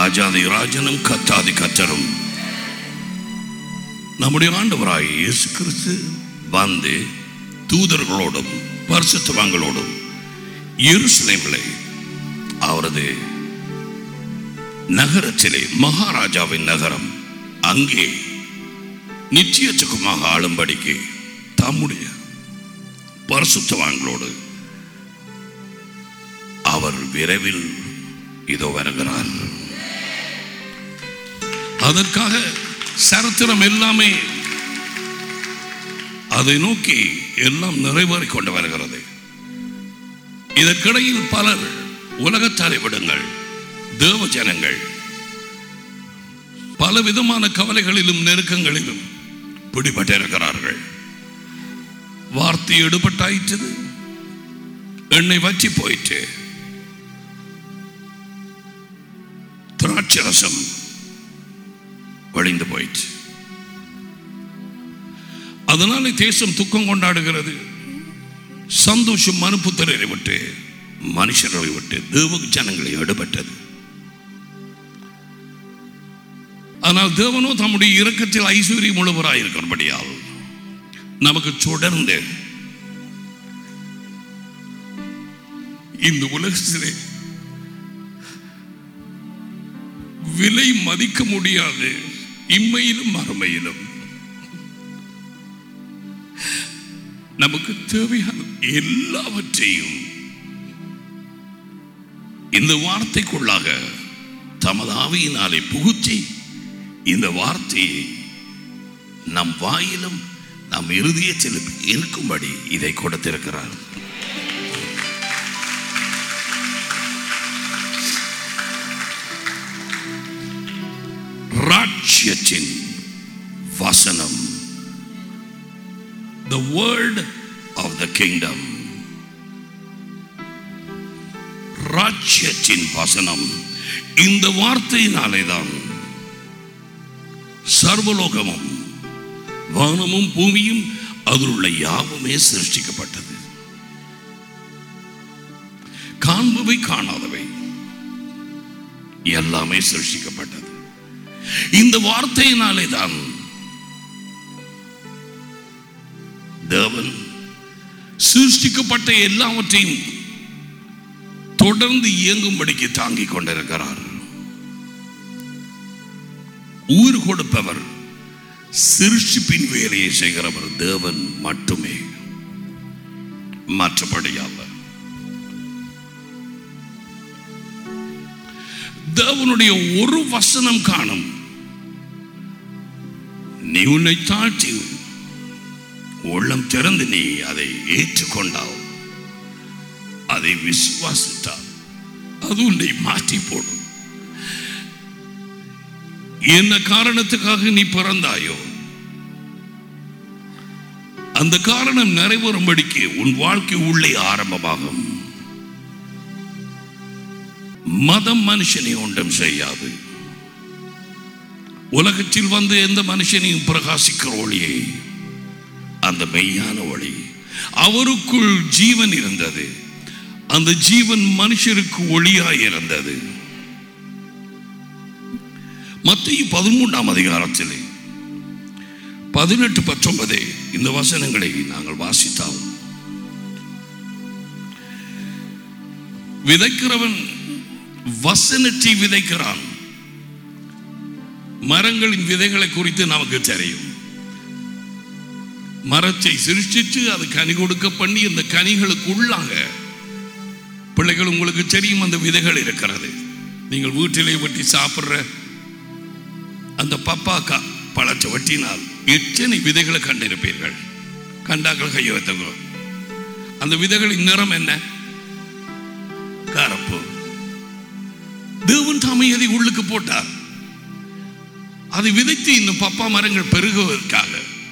ராஜாதி ராஜனும் கத்தாதி கத்தரும் நம்முடைய ஆண்டவராய் இயேசு கிறிஸ்து வந்து தூதர்களோடும் பரிசுத்தவான்களோடும் எருசலேமிலே அவரது நகரத்திலே மகாராஜாவின் நகரம் அங்கே நித்திய சுகமாக ஆளும்படிக்கு தம்முடைய பரிசுத்தவான்களோடு அவர் விரைவில் இதோ வருகிறார் அதற்காக சரித்திரம் எல்லாமே அதை நோக்கி எல்லாம் நிறைவேறிக் கொண்டு வருகிறது இதற்கிடையில் பலர் உலகத் தலைவிடங்கள் தேவ ஜனங்கள் பல விதமான கவலைகளிலும் நெருக்கங்களிலும் பிடிபட்டிருக்கிறார்கள் வார்த்தை எடுபட்டாயிற்று எண்ணெய் வற்றி போயிற்று திராட்சரசம் வழிந்து போயிற்று அதனால தேசம் துக்கம் கொண்டாடுகிறது சந்தோஷம் மனுப்புத்திரரை விட்டு மனுஷர்களை விட்டு தேவ ஜனங்களை எடுபட்டது ஆனால் தேவனோ தம்முடைய இரக்கத்தில் ஐஸ்வர்யம் உள்ளவராய் இருக்கிறபடியால் நமக்கு தொடர்ந்து இந்த உலகத்திலே விலை மதிக்க முடியாது இம்மையிலும் மறுமையிலும் நமக்கு தேவையான எல்லாவற்றையும் இந்த வார்த்தைக்குள்ளாக தமது ஆவியினாலே புகுத்தி இந்த வார்த்தையை நம் வாயிலும் நம் இருதயத்திலும் இருக்கும்படி இதை கொடுத்திருக்கிறார் ராட்சியத்தின் வசனம் the word of the kingdom ராட்சியத்தின் வசனம் இந்த வார்த்தையினாலே தான் சர்வலோகமும் வானமும் பூமியும் அதில் உள்ள யாவுமே சிருஷ்டிக்கப்பட்டது காண்பவை காணாதவை எல்லாமே சிருஷ்டிக்கப்பட்டது இந்த வார்த்தையினாலே தான் தேவன் சிருஷ்டிக்கப்பட்ட எல்லாவற்றையும் தொடர்ந்து இயங்கும்படிக்கு தாங்கிக் கொண்டிருக்கிறார் ஊர் கொடுப்பவர் சிருஷ்டிப்பின் வேலையை செய்கிறவர் தேவன் மட்டுமே மற்றபடி அல்ல தேவனுடைய ஒரு வசனம் காணும் நீ உன்னை தாழ்த்தி உள்ளம் திறந்து நீ அதை ஏற்றுக்கொண்டால் அதை விசுவாசித்தால் அது உன்னை மாற்றி போடும் என்ன காரணத்துக்காக நீ பிறந்தாயோ அந்த காரணம் நிறைவேறும்படிக்கு உன் வாழ்க்கை உள்ளே ஆரம்பமாகும் மதம் மனுஷனை ஒன்றும் செய்யாது உலகத்தில் வந்து எந்த மனுஷனையும் பிரகாசிக்கிற ஒளியை அந்த மெய்யான ஒளி அவருக்குள் ஜீவன் இருந்தது அந்த ஜீவன் மனுஷருக்கு ஒளியாய் இருந்தது மத்திய பதிமூன்றாம் அதிகாரத்திலே பதினெட்டு பத்தொன்பதே இந்த வசனங்களை நாங்கள் வாசித்தால் விதைக்கிறவன் வசனத்தை விதைக்கிறான் மரங்களின் விதைகளை குறித்து நமக்கு தெரியும் மரத்தை சிருஷ்டித்து அது கனி கொடுக்க பண்ணி அந்த கனிகளுக்கு உள்ளாக பிள்ளைகள் உங்களுக்கு தெரியும் அந்த விதைகள் இருக்கிறது நீங்கள் வீட்டிலே வெட்டி சாப்பிட்ற அந்த பப்பாக்கா பழத்தை வெட்டினால் எத்தனை விதைகளை கண்டிருப்பீர்கள் கண்டாக்கள் கையை வைத்தவங்க அந்த விதைகளின் நிறம் என்ன கருப்பு தேவன் தாமே அதை உள்ளுக்கு போட்டார் அதை விதைத்து இந்த பப்பா மரங்கள் பெருகுவதற்காக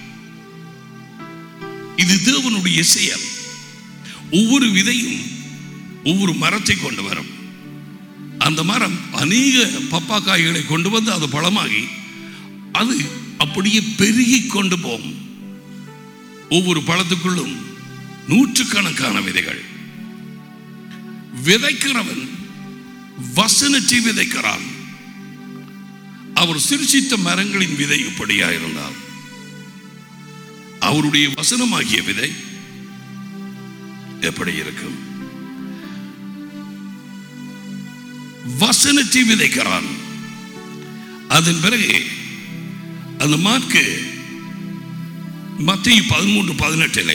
இது தேவனுடைய செயல் ஒவ்வொரு விதையும் ஒவ்வொரு மரத்தை கொண்டு வரும் அந்த மரம் அநேக பப்பா காய்களை கொண்டு வந்து அது பழமாகி அது அப்படியே பெருகி கொண்டு போகும் ஒவ்வொரு பழத்துக்குள்ளும் நூற்றுக்கணக்கான விதைகள் விதைக்கிறவன் வசனத்தை விதைக்கிறான் அவர் சிருஷித்த மரங்களின் விதை இப்படியா இருந்தால் அவருடைய வசனமாகிய விதை எப்படி இருக்கும் வசனத்தை விதைக்கிறான் அதன் பிறகு அந்த மார்க்கு மத்திய பதிமூன்று பதினெட்டிலே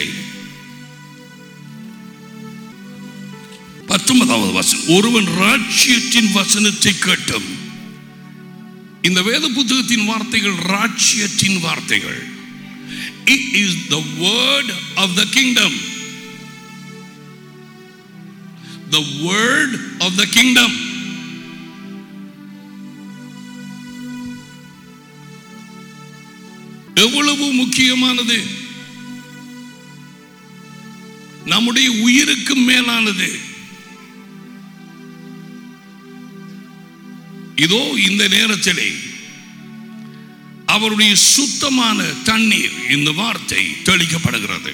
பத்தொன்பதாவது வசனம் ஒருவன் ராட்சியத்தின் வசனத்தை கேட்டும் இந்த வேத புத்தகத்தின் வார்த்தைகள் ராட்சியத்தின் வார்த்தைகள் it is the word of the kingdom the word of the kingdom எவ்வளவு முக்கியமானது நம்முடைய உயிருக்கு மேலானது இதோ இந்த நேரத்திலே அவருடைய சுத்தமான தண்ணீர் இந்த வார்த்தை தெளிக்கப்படுகிறது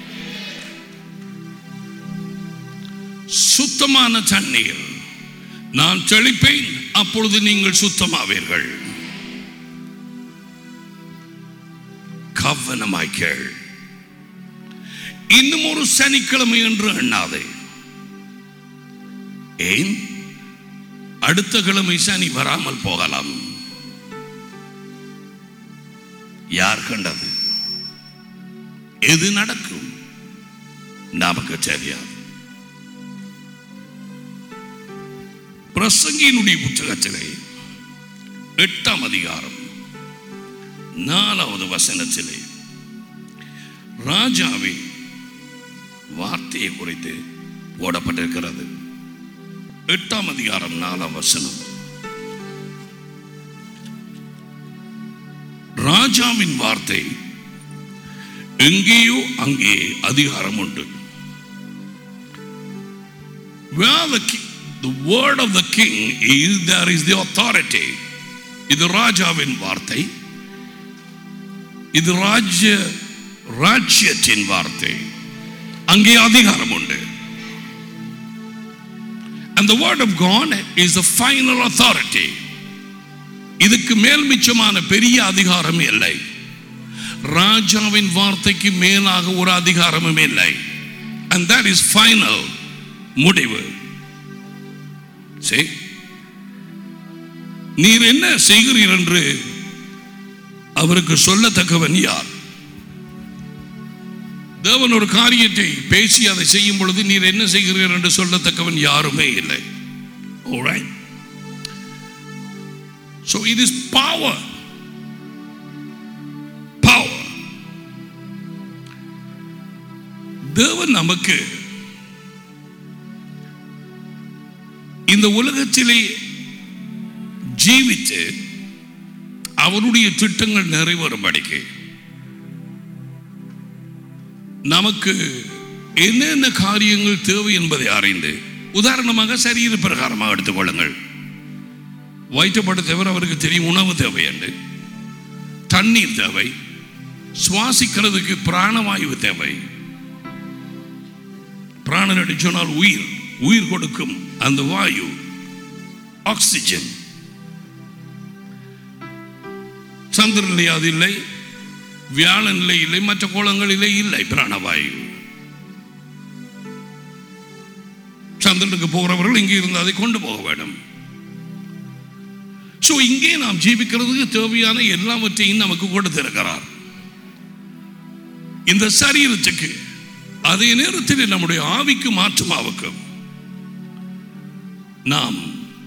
சுத்தமான தண்ணீர் நான் தெளிப்பேன் அப்பொழுது நீங்கள் சுத்தமாவீர்கள் கவனமாய் கேள் இன்னும் ஒரு சனிக்கிழமை என்று எண்ணாதே ஏன் அடுத்த கிழமை சனி வராமல் போகலாம் யார் கண்டது எது நடக்கும் நமக்கு தெரியாது பிரசங்கியினுடைய புத்தகத்திலே எட்டாம் அதிகாரம் நாலாவது வசனத்திலே ராஜாவின் வார்த்தையை குறித்து போடப்பட்டிருக்கிறது எட்டாம் அதிகாரம் நாலாம் வசனம் ராஜாவின் வார்த்தை எங்கேயோ அங்கே அதிகாரம் உண்டு Where the, ki- the word of the king is, there is the authority. இது ராஜாவின் வார்த்தை இது ராஜ்ய ராஜ்யத்தின் வார்த்தை அங்கே அதிகாரம் உண்டு And the word of God is the final authority. இதுக்கு மேல் மிச்சமான பெரிய அதிகாரம் இல்லை ராஜாவின் வார்த்தைக்கு மேலாக ஒரு அதிகாரமும் இல்லை and that is final முடிவு See? நீர் என்ன செய்கிறீர் என்று அவருக்கு சொல்லத்தக்கவன் யார் தேவன் ஒரு காரியத்தை பேசி அதை செய்யும் பொழுது நீர் என்ன செய்கிறீர் என்று சொல்லத்தக்கவன் யாருமே இல்லை Alright? So it is power. Power. தேவன் நமக்கு இந்த உலகத்திலே ஜீவித்து அவருடைய திட்டங்கள் நிறைவேறும்படிக்கு நமக்கு என்னென்ன காரியங்கள் தேவை என்பதை அறிந்து உதாரணமாக சரீர பிரகாரமாக எடுத்துக்கொள்ளுங்கள் வயிற்றுப்பட தவிர அவருக்கு தெரியும் உணவு தேவை என்று தண்ணீர் தேவை சுவாசிக்கிறதுக்கு பிராணவாயு தேவை பிராணன் என்று சொன்னால் உயிர் உயிர் கொடுக்கும் அந்த வாயு ஆக்சிஜன் சந்திரனிலே அது இல்லை வியாழனிலே இல்லை மற்ற கோளங்களிலே இல்லை பிராணவாயு சந்திரனுக்கு போகிறவர்கள் இங்கே இருந்து அதை கொண்டு போக வேண்டும் ஸோ இங்கே நாம் ஜீவிக்கிறதுக்கு தேவையான எல்லாவற்றையும் நமக்கு கொடுத்திருக்கிறார் இந்த சரீரத்துக்கு அதே நேரத்தில் நம்முடைய ஆவிக்கு மாற்றமாவுக்கும் நாம்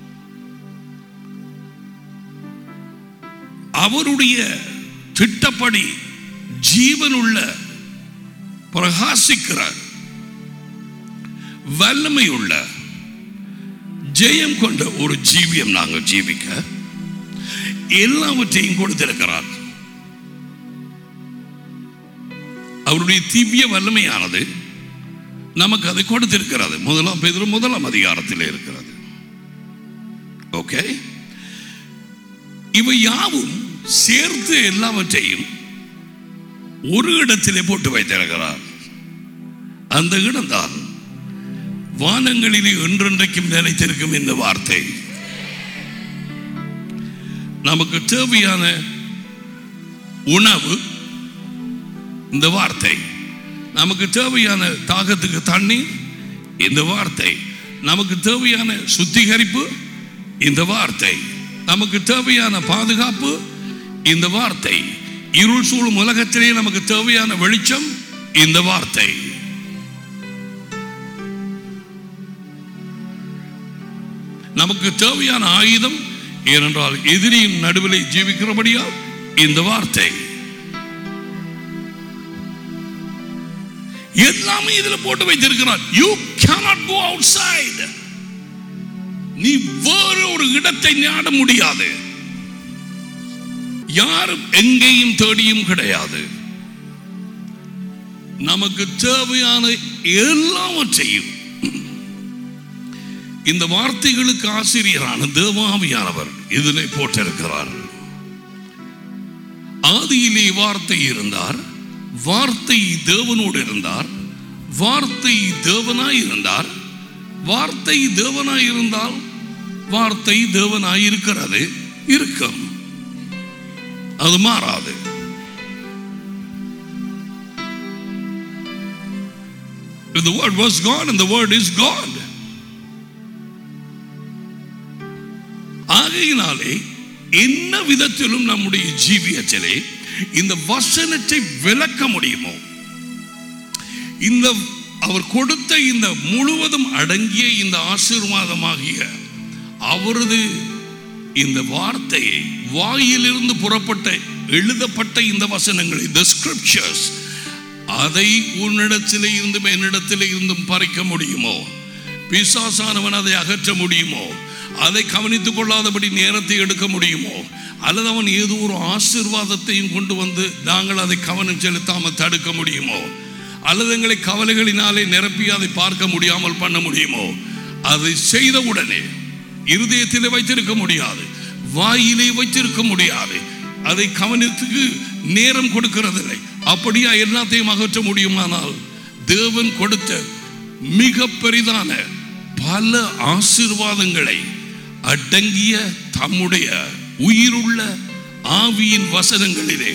அவருடைய திட்டப்படி ஜீவனுள்ள பிரகாசிக்கிற வல்லமை உள்ள ஜெயம் கொண்ட ஒரு ஜீவியம் நாங்கள் ஜீவிக்க எல்லாவற்றையும் கொடுத்திருக்கிறார் அவருடைய திவ்ய வல்லமையானது நமக்கு அதை கொடுத்திருக்கிறது முதலாம் பேதுரு முதலாம் அதிகாரத்தில் இருக்கிறது ஓகே இவை யாவும் சேர்த்து எல்லாவற்றையும் ஒரு இடத்திலே போட்டு வைத்திருக்கிறார் அந்த இடம்தான் வானங்களிலே என்றென்றைக்கும் நிலைத்திருக்கும் இந்த வார்த்தை நமக்கு தேவையான உணவு இந்த வார்த்தை நமக்கு தேவையான தாகத்துக்கு தண்ணீர் இந்த வார்த்தை நமக்கு தேவையான சுத்திகரிப்பு இந்த வார்த்தை நமக்கு தேவையான பாதுகாப்பு இந்த வார்த்தை இருள் சூழும் உலகத்திலே நமக்கு தேவையான வெளிச்சம் இந்த வார்த்தை நமக்கு தேவையான ஆயுதம் ஏனென்றால் எதிரியின் நடுவிலே ஜீவிக்கிறபடியா இந்த வார்த்தை எல்லாமே இதுல போட்டு வைத்திருக்கிறார் யூ cannot go outside நீ வேறு ஒரு இடத்தை நாட முடியாது யாரும் எங்கேயும் தேடியும் கிடையாது நமக்கு தேவையான எல்லாவற்றையும் இந்த வார்த்தைகளுக்கு ஆசிரியரான தேவாவியானவர் இதிலே போட்டிருக்கிறார் ஆதியிலே வார்த்தை இருந்தார் வார்த்தை தேவனோடு இருந்தார் வார்த்தை தேவனாய் இருந்தார் வார்த்தை தேவனாய் இருந்தால் வார்த்தை தேவனாய் இருக்கிறது இருக்கும் அது மாறாது If the word was God and the word is God. ஆகையினாலே என்ன விதத்திலும் நம்முடைய ஜீவியத்திலே இந்த வசனத்தை விளக்க முடியுமோ இந்த அவர் கொடுத்த இந்த முழுவதும் அடங்கிய இந்த ஆசீர்வாதமாகிய அவரது இந்த வார்த்தையை வாயிலிருந்து புறப்பட்ட எழுதப்பட்ட இந்த வசனங்களை the scriptures அதை உன்னிடத்திலே இருந்தும் என்னிடத்திலே இருந்தும் பறிக்க முடியுமோ பிசாசானவன் அதை அகற்ற முடியுமோ அதை கவனித்துக் கொள்ளாதபடி நேரத்தை எடுக்க முடியுமோ அல்லது அவன் ஏதோ ஒரு ஆசீர்வாதத்தையும் கொண்டு வந்து நாங்கள் அதை கவனம் செலுத்தாமல் தடுக்க முடியுமோ அல்லது எங்களை கவலைகளினாலே நிரப்பி அதை பார்க்க முடியாமல் பண்ண முடியுமோ அதை செய்த உடனே இருதயத்திலே வைத்திருக்க முடியாது வாயிலே வைத்திருக்க முடியாது அதை கவனத்துக்கு நேரம் கொடுக்கிறதில்லை அப்படியா எல்லாத்தையும் அகற்ற முடியுமானால் தேவன் கொடுத்த மிக பெரிதான பல ஆசீர்வாதங்களை அடங்கிய தம்முடைய உயிருள்ள ஆவியின் வசனங்களிலே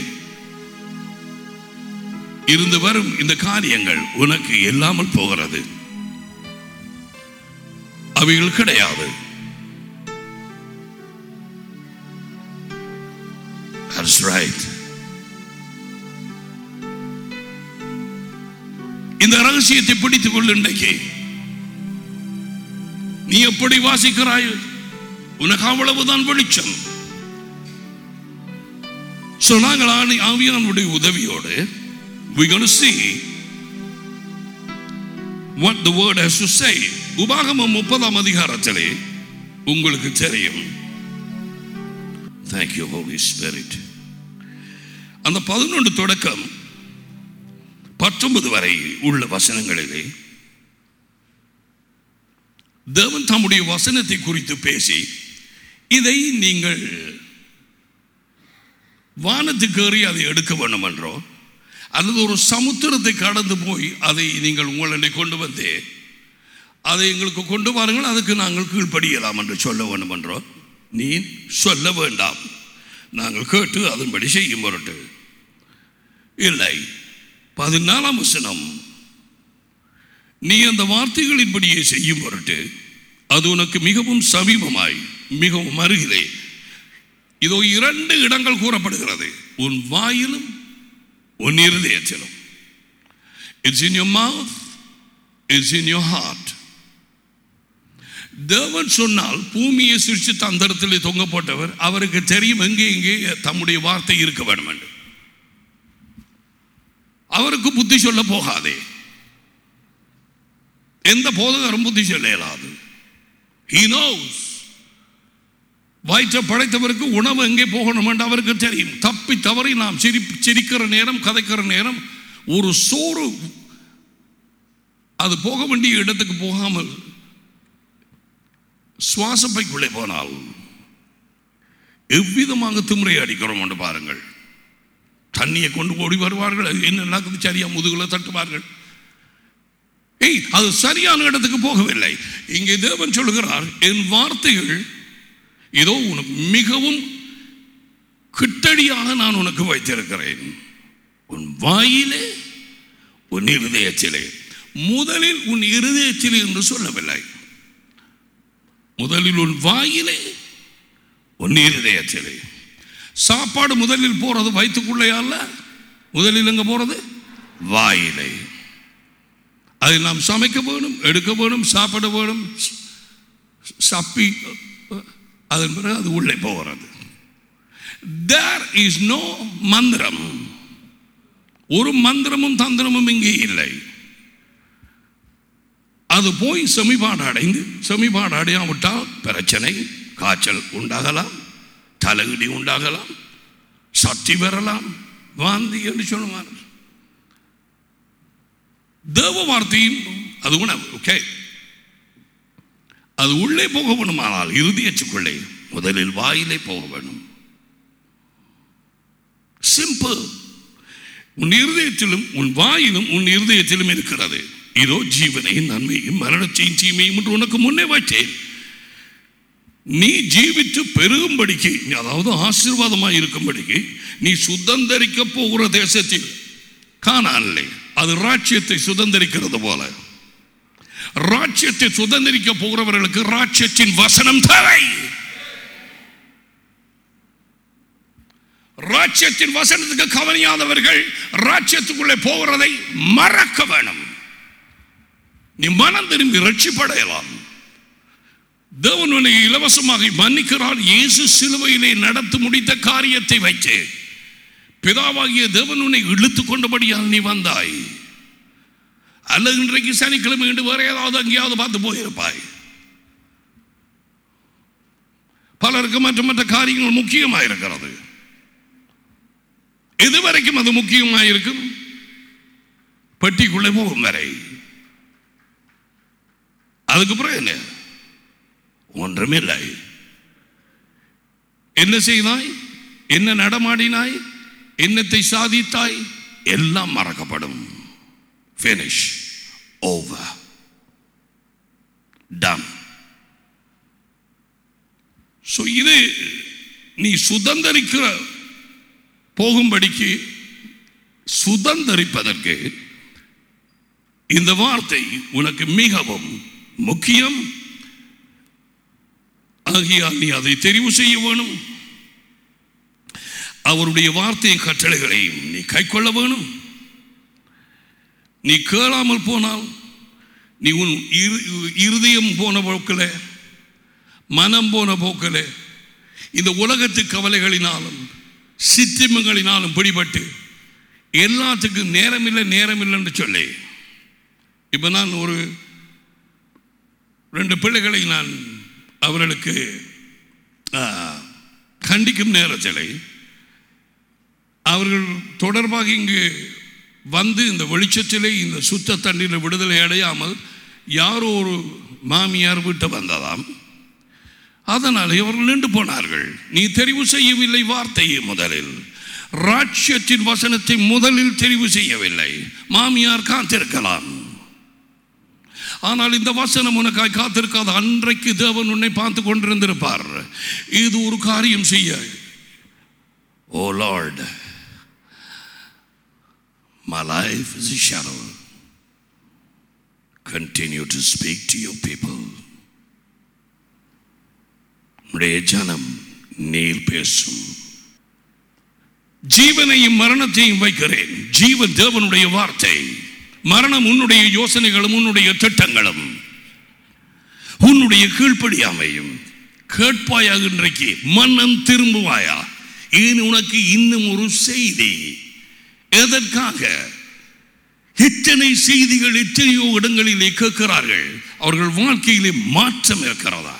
இருந்து வரும் இந்த காரியங்கள் உனக்கு இல்லாமல் போகிறது அவைகள் கிடையாது That's right. இந்த ரகசியத்தை பிடித்துக் கொள் இன்றைக்கு நீ எப்படி வாசிக்கிறாய் உனக்கு அவ்வளவுதான் வெளிச்சம் So, நாங்கள் ஆணி- ஆவியானுடைய உதவியோடு we're going to see what the word has to say உபாகமம் முப்பதாம் அதிகாரத்திலே உங்களுக்கு தெரியும் Thank you Holy Spirit அந்த பதினொன்று தொடக்கம் பத்தொன்பது வரை உள்ள வசனங்களிலே தேவன் தம்முடைய வசனத்தை குறித்து பேசி இதை நீங்கள் வானத்துக்கு ஏறி அதை எடுக்க வேண்டும் என்றோ அல்லது ஒரு சமுத்திரத்தை கடந்து போய் அதை நீங்கள் உங்களை கொண்டு வந்து அதை எங்களுக்கு கொண்டு வாருங்கள் அதுக்கு நாங்கள் கீழ்ப்படியலாம் என்று சொல்ல வேண்டும் என்றோ நீ சொல்ல வேண்டாம் நாங்கள் கேட்டு அதன்படி செய்யும் பொருட்டு இல்லை பதினாலாம் வசனம் நீ அந்த வார்த்தைகளின்படியே செய்யும் பொருட்டு அது உனக்கு மிகவும் சமீபமாய் மிகவும் அருகிலே இதோ இரண்டு இடங்கள் கூறப்படுகிறது உன் வாயிலும் உன் இருதயத்திலும் it's in your mouth it's in your heart தேவன் சொன்னால் பூமியை சிரிச்சு அந்தரத்தில் தொங்க போட்டவர் அவருக்கு தெரியும் எங்கே எங்கே தம்முடைய வார்த்தை இருக்க வேண்டும் என்று அவருக்கு புத்தி சொல்ல போகாதே எந்த போதகரும் புத்தி சொல்ல இயலாது He knows வயிற்றை படைத்தவருக்கு உணவு எங்கே போகணும் என்று அவருக்கு தெரியும் தப்பி தவறி நாம் சிரி சிரிக்கிற நேரம் கதைக்கிற நேரம் ஒரு சோறு அது போக வேண்டிய இடத்துக்கு போகாமல் சுவாசப்பைக்குள்ளே போனால் எவ்விதமாக திமுறை அடிக்கிறோம் என்று பாருங்கள் தண்ணியை கொண்டு ஓடி வருவார்கள் அது என்ன நடக்குது சரியா முதுகுல தட்டுவார்கள் ஏய் அது சரியான இடத்துக்கு போகவில்லை இங்கே தேவன் சொல்கிறார் என் வார்த்தைகள் ஏதோ உனக்கு மிகவும் கிட்டடியாக நான் உனக்கு வைத்திருக்கிறேன் உன் வாயிலே உன் இருதயத்திலே முதலில் உன் இருதயத்திலே என்று சொல்லவில்லை முதலில் உன் வாயிலே உன் இருதயத்திலே சாப்பாடு முதலில் போறது வயிற்றுக்குள்ளே அல்ல முதலில் எங்க போறது வாயிலே அதை நாம் சமைக்க வேணும் எடுக்க வேணும் சாப்பிட வேணும் சப்பி அதன் பிறகு அது உள்ளே போகிறது தேர் இஸ் நோ மந்திரம் ஒரு மந்திரமும் தந்திரமும் இங்கே இல்லை அது போய் செமிபாடு அடைந்து செமிபாடு அடையாவிட்டால் பிரச்சனை காய்ச்சல் உண்டாகலாம் தலையிடி உண்டாகலாம் சக்தி பெறலாம் வாந்தி என்று சொல்லுவார் தேவ வார்த்தையும் அது உணவு ஓகே அது உள்ளே போக வேணுமானால் இறுதியச்சுக்குள்ளே முதலில் வாயிலே போக வேணும் சிம்பிள் உன் இருதயத்திலும் உன் வாயிலும் உன் இருதயத்திலும் இருக்கிறது இதோ ஜீவனையும் நன்மையும் மரணத்தையும் தீமையும் என்று உனக்கு முன்னே வைத்தேன் நீ ஜீவித்து பெருகும்படிக்கு அதாவது ஆசீர்வாதமாக இருக்கும்படிக்கு நீ சுதந்தரிக்க போகிற தேசத்தில் காணாலே அது ராட்சியத்தை சுதந்தரிக்கிறது போல ராட்சியத்தை சுதந்திரிக்க போகிறவர்களுக்கு ராட்சியத்தின் வசனம் தேவை ராட்சியத்தின் வசனத்துக்கு கவனியாதவர்கள் ராட்சியத்துக்குள்ளே போகிறதை மறக்க வேணும் நீ மனம் திரும்பி ரட்சிப்படையலாம் தேவன் உன்னை இலவசமாக மன்னிக்கிறார் இயேசு சிலுவையிலே நடத்தி முடித்த காரியத்தை வைத்து பிதாவாகிய தேவன் உன்னை இழுத்து கொண்டபடியால் நீ வந்தாய் அல்லது இன்றைக்கு சனிக்கிழமை என்று வேற ஏதாவது அங்கேயாவது பார்த்து போயிருப்பாய் பலருக்கு மற்ற மற்ற காரியங்கள் முக்கியமாக இருக்கிறது எதுவரைக்கும் அது முக்கியமாக இருக்கும் பெட்டிக்குள்ளே போகும் வரை அதுக்கப்புறம் என்ன ஒன்றுமில்லை என்ன செய்தாய் என்ன நடமாடினாய் என்னத்தை சாதித்தாய் எல்லாம் மறக்கப்படும் finish over done ஸோ இது நீ சுதந்திரிக்கிற போகும்படிக்கு சுதந்திரிப்பதற்கு இந்த வார்த்தை உனக்கு மிகவும் முக்கியம் ஆகியால் நீ அதை தெரிவு செய்ய வேணும் அவருடைய வார்த்தையின் கட்டளைகளையும் நீ கைக்கொள்ள வேணும் நீ கேளாமல் போனால் நீ உன் இரு- இருதயம் போன போக்கில் மனம் போன போக்கில் இந்த உலகத்து கவலைகளினாலும் சித்திமங்களினாலும் பிடிபட்டு எல்லாத்துக்கும் நேரமில்லை நேரமில்லைன்னு சொல்லி இப்போ நான் ஒரு ரெண்டு பிள்ளைகளை நான் அவர்களுக்கு ஆ, கண்டிக்கும் நேரத்தில் அவர்கள் தொடர்பாக இங்கு வந்து இந்த வெளிச்சத்திலே இந்த சுத்த தண்ணீரில் விடுதலை அடையாமல் யாரோ ஒரு மாமியார் வீட்டை வந்ததாம் அதனால் இவர்கள் நின்று போனார்கள் நீ தெரிவு செய்யவில்லை வார்த்தையை முதலில் ராட்சியத்தின் வசனத்தை முதலில் தெரிவு செய்யவில்லை மாமியார் காத்திருக்கலாம் ஆனால் இந்த வசனம் உனக்காய் காத்திருக்காத அன்றைக்கு தேவன் உன்னை பார்த்து கொண்டிருந்திருப்பார் இது ஒரு காரியம் செய்ய oh lord My life is a shadow. Continue to speak to your people. உடைய ஜனம் நீர் பேசும் ஜீவனையும் மரணத்தையும் வைக்கிறேன் ஜீவன் தேவனுடைய வார்த்தை மரணம் உன்னுடைய யோசனைகளும் உன்னுடைய திட்டங்களும் உன்னுடைய கீழ்ப்படியாமையும் கேட்பாயாக இன்றைக்கு மனம் திரும்புவாயா ஏன் உனக்கு இன்னும் ஒரு செய்தி எதற்காக இத்தனை செய்திகள் எத்தனையோ இடங்களிலே கேட்கிறார்கள் அவர்கள் வாழ்க்கையிலே மாற்றம் இருக்கிறதா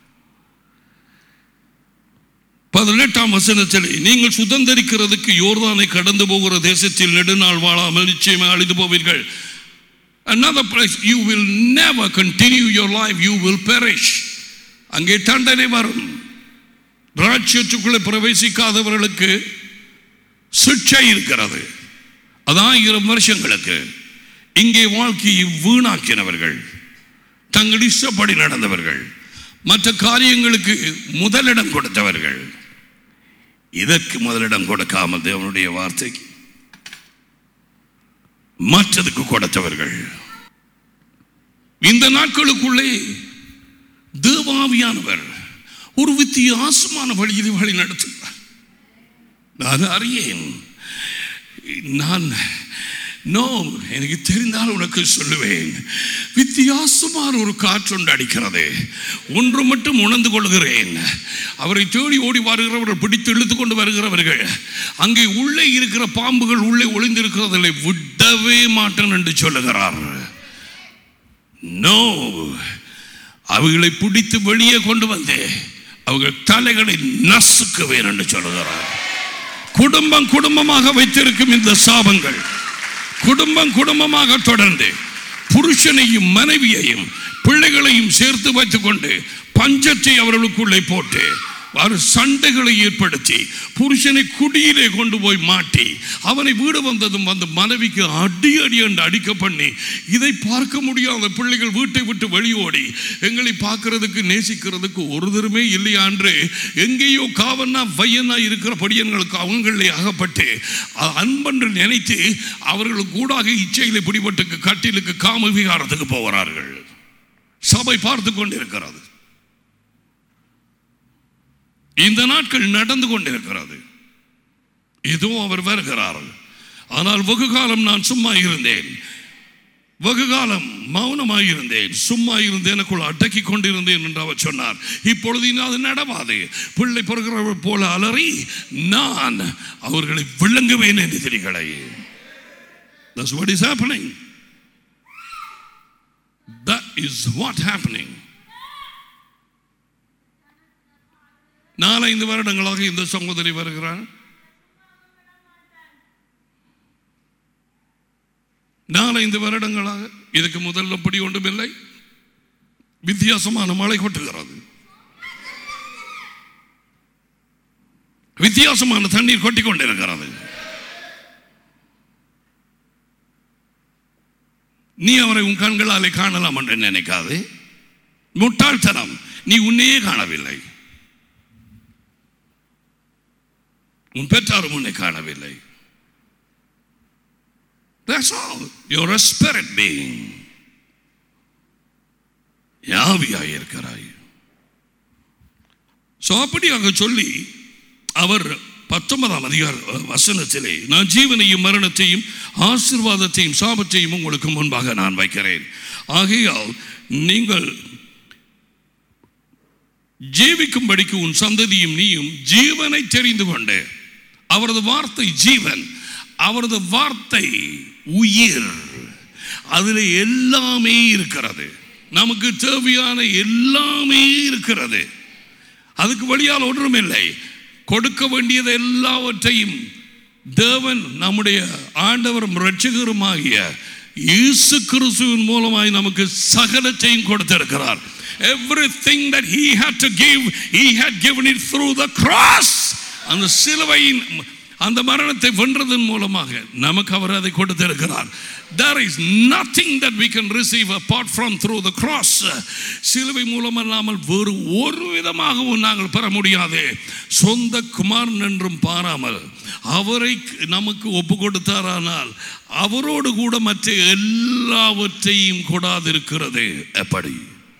பதினெட்டாம் வசனத்தில் நீங்கள் சுதந்திரிக்கிறதுக்கு யோர்தானை கடந்து போகிற தேசத்தில் நெடுநாள் வாழாமல் நிச்சயமாக அழிந்து போவீர்கள் another place you will never continue your life you will perish அங்கே தண்டனை வரும் ராட்சியத்துக்குள்ளே பிரவேசிக்காதவர்களுக்கு சிக்ஷை இருக்கிறது அது ஆயிரம் வருஷங்களுக்கு இங்கே வாழ்க்கையை வீணாக்கினவர்கள் தங்கள் இஷ்டப்படி நடந்தவர்கள் மற்ற காரியங்களுக்கு முதலிடம் கொடுத்தவர்கள் இதற்கு முதலிடம் கொடுக்காமல் தேவனுடைய வார்த்தைக்கு மற்றதுக்கு கொடுத்தவர்கள் இந்த நாட்களுக்குள்ளே தேவாவியானவர் ஒரு வித்தியாசமான வழியில் வழி நடத்துகிறார் நான் அறியேன் நான் நோ எனக்கு தெரிந்தால் உனக்கு சொல்லுவேன் வித்தியாசமான ஒரு காற்றொண்டு அடிக்கிறது ஒன்று மட்டும் உணர்ந்து கொள்கிறேன் அவரை தேடி ஓடி வருகிறவர்கள் பிடித்து இழுத்து கொண்டு வருகிறவர்கள் அங்கே உள்ளே இருக்கிற பாம்புகள் உள்ளே ஒளிந்திருக்கிறதில்லை விடவே மாட்டேன் என்று சொல்லுகிறார் நோ அவைகளை பிடித்து வெளியே கொண்டு வந்து அவர்கள் தலைகளை நசுக்குவேன் என்று சொல்லுகிறார் குடும்பம் குடும்பமாக வைத்திருக்கும் இந்த சாபங்கள் குடும்பம் குடும்பமாக தொடர்ந்து புருஷனையும் மனைவியையும் பிள்ளைகளையும் சேர்த்து வைத்துக் கொண்டு பஞ்சத்தை அவர்களுக்குள்ளே போட்டு அவர் சண்டைகளை ஏற்படுத்தி புருஷனை குடியிலே கொண்டு போய் மாட்டி அவனை வீடு வந்ததும் வந்து மனைவிக்கு அடி அடி என்று அடிக்க பண்ணி இதை பார்க்க முடியாத பிள்ளைகள் வீட்டை விட்டு வெளியோடி எங்களை பார்க்கிறதுக்கு நேசிக்கிறதுக்கு ஒரு தருமே இல்லையா என்று எங்கேயோ காவன்னா வையனா இருக்கிற படியன்களுக்கு அவங்களே அகப்பட்டு அ- அன்பென்று நினைத்து அவர்களுக்கு கூடாக இச்சையிலே பிடிபட்டு கட்டிலுக்கு காம விகாரத்துக்கு போகிறார்கள் சபை பார்த்து கொண்டிருக்கிறது இந்த நாட்கள் நடந்து கொண்டிருக்கிறது இதோ அவர் வருகிறார் ஆனால் வெகு காலம் நான் சும்மா இருந்தேன் வெகு காலம் மௌனமாக இருந்தேன் சும்மா இருந்து எனக்குள் அடக்கி கொண்டிருந்தேன் என்று அவர் சொன்னார் இப்பொழுது இனி அது நடவாது பிள்ளை பிறகிறவர் போல அலறி நான் அவர்களை விளங்குவேன் என்று திரிகளை That's what is happening. That is what happening. நாலೈந்து வருடங்களாக இந்த சகோதரி வருகிறார் நாலೈந்து வருடங்களாக இதுக்கு முதல்ல அப்படி ஒன்றுமில்லை வித்தியாசமான மழை கொட்டுகிறது வித்தியாசமான தண்ணீர் கொட்டிக் கொண்டிருக்கிறது நீ அவரை உன் கண்களாலே காணலாம் என்று நினைக்காது முட்டாள்தனம் நீ உன்னையே காணவில்லை உன் பெற்றாரும் உன்னை காணவில்லை That's all. You're a spirit being. யாவியாய் இருக்கிறாய் ஸோ அப்படியாக சொல்லி அவர் பத்தொன்பதாம் அதிகார வசனத்திலே நான் ஜீவனையும் மரணத்தையும் ஆசீர்வாதத்தையும் சாபத்தையும் உங்களுக்கு முன்பாக நான் வைக்கிறேன் ஆகையால் நீங்கள் ஜீவிக்கும்படிக்கு உன் சந்ததியும் நீயும் ஜீவனை தெரிந்து கொண்டு அவரது வார்த்தை ஜீவன் அவரது வார்த்தை உயிர் அதில் எல்லாமே இருக்கிறது நமக்கு தேவையான எல்லாமே இருக்கிறது அதுக்கு வழியால் ஒன்றும் இல்லை கொடுக்க வேண்டியது எல்லாவற்றையும் தேவன் நம்முடைய ஆண்டவரும் இரட்சகருமாகிய இயேசு கிறிஸ்துவின் மூலமாய் நமக்கு சகலத்தையும் கொடுத்திருக்கிறார் everything that he had to give he had given it through the cross அந்த சிலுவையின் அந்த மரணத்தை வென்றதன் மூலமாக நமக்கு அவர் அதை கொடுத்திருக்கிறார் there is nothing that we can receive apart from through the cross சிலுவை மூலம் அல்லாமல் வேறு ஒரு விதமாகவும் நாங்கள் பெற முடியாது சொந்த குமாரன் என்றும் பாராமல் அவரை நமக்கு ஒப்பு கொடுத்தாரானால் அவரோடு கூட மற்ற எல்லாவற்றையும் கொடாதிருக்கிறது எப்படி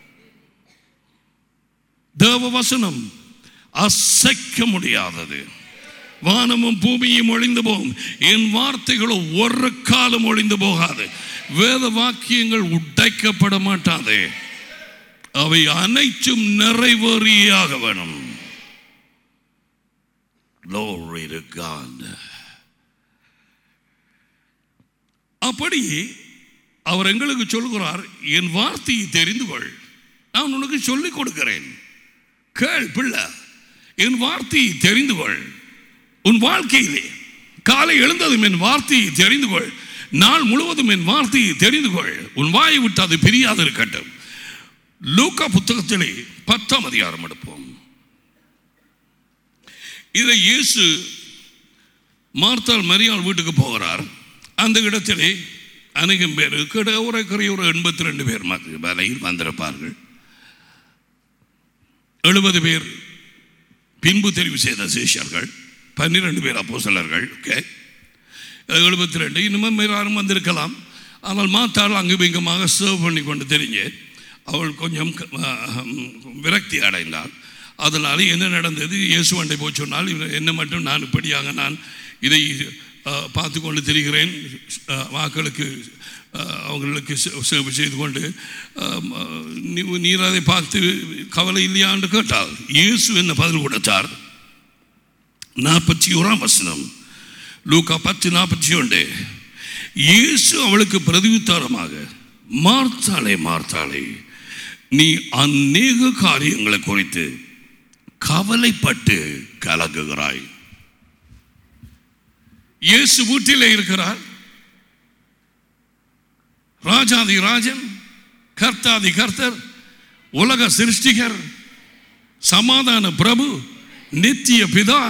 தேவ வசனம் அசைக்க முடியாதது வானமும் பூமியும் ஒளிந்து போகும் என் வார்த்தைகளோ ஒரு காலம் ஒளிந்து போகாது வேத வாக்கியங்கள் உடைக்கப்பட மாட்டாது அவை அனைத்தும் நிறைவேறியாக வேணும் Glory to God. அப்படி அவர் எங்களுக்கு சொல்கிறார் என் வார்த்தையை தெரிந்து கொள் நான் உனக்கு சொல்லிக் கொடுக்கிறேன் கேள் பிள்ளை என் வார்த்தையை தெரிந்து கொள் உன் வாழ்க்கையிலே காலை எழுந்ததும் என் வார்த்தையை தெரிந்து கொள் நாள் முழுவதும் என் வார்த்தையை தெரிந்து கொள் உன் வாயை விட்டு அது பிரியாது இருக்கட்டும் லூக்கா புத்தகத்திலே பத்தாம் அதிகாரம் எடுப்போம் இதை இயேசு மார்த்தால் மரியாள் வீட்டுக்கு போகிறார் அந்த இடத்திலே அநேகம் பேர் கிட ஒரு ஒரு எண்பத்தி ரெண்டு பேர் ம- வரையில் வந்திருப்பார்கள் எழுபது பேர் பின்பு தெரிவு செய்த சிஷ்யர்கள் பன்னிரெண்டு பேர் அப்போ சிலர்கள் ஓகே எழுபத்தி ரெண்டு இன்னும் யாரும் வந்திருக்கலாம் ஆனால் மாத்தாள் அங்கு இங்குமாக சர்வ் பண்ணி கொண்டு தெரிஞ்சு அவள் கொஞ்சம் அஹ், விரக்தி அடைந்தாள் அதனால் என்ன நடந்தது இயேசுவண்டை போய் சொன்னால் இவர் என்ன மட்டும் நான் இப்படியாக நான் இதை அஹ், பார்த்து கொண்டு திரிகிறேன் அஹ், வாக்களுக்கு அஹ், அவங்களுக்கு சே- சேவை செய்து கொண்டு அஹ், நீ- நீர் அதை பார்த்து கவலை இல்லையான்னு கேட்டால் இயேசு என்ன பதில் கொடுத்தார் நாற்பத்தி ஓராம் வசனம் லூக்கா பத்து நாற்பத்தி ஒன்று இயேசு அவளுக்கு பிரதியுத்தாரமாக மார்த்தாளே மார்த்தாளே நீ அநேக காரியங்களை குறித்து கவலைப்பட்டு கலங்குகிறாய் இயேசு வீட்டிலே இருக்கிறார் ராஜாதி ராஜன் கர்த்தாதி கர்த்தர் உலக சிருஷ்டிகர் சமாதான பிரபு நித்திய பிதா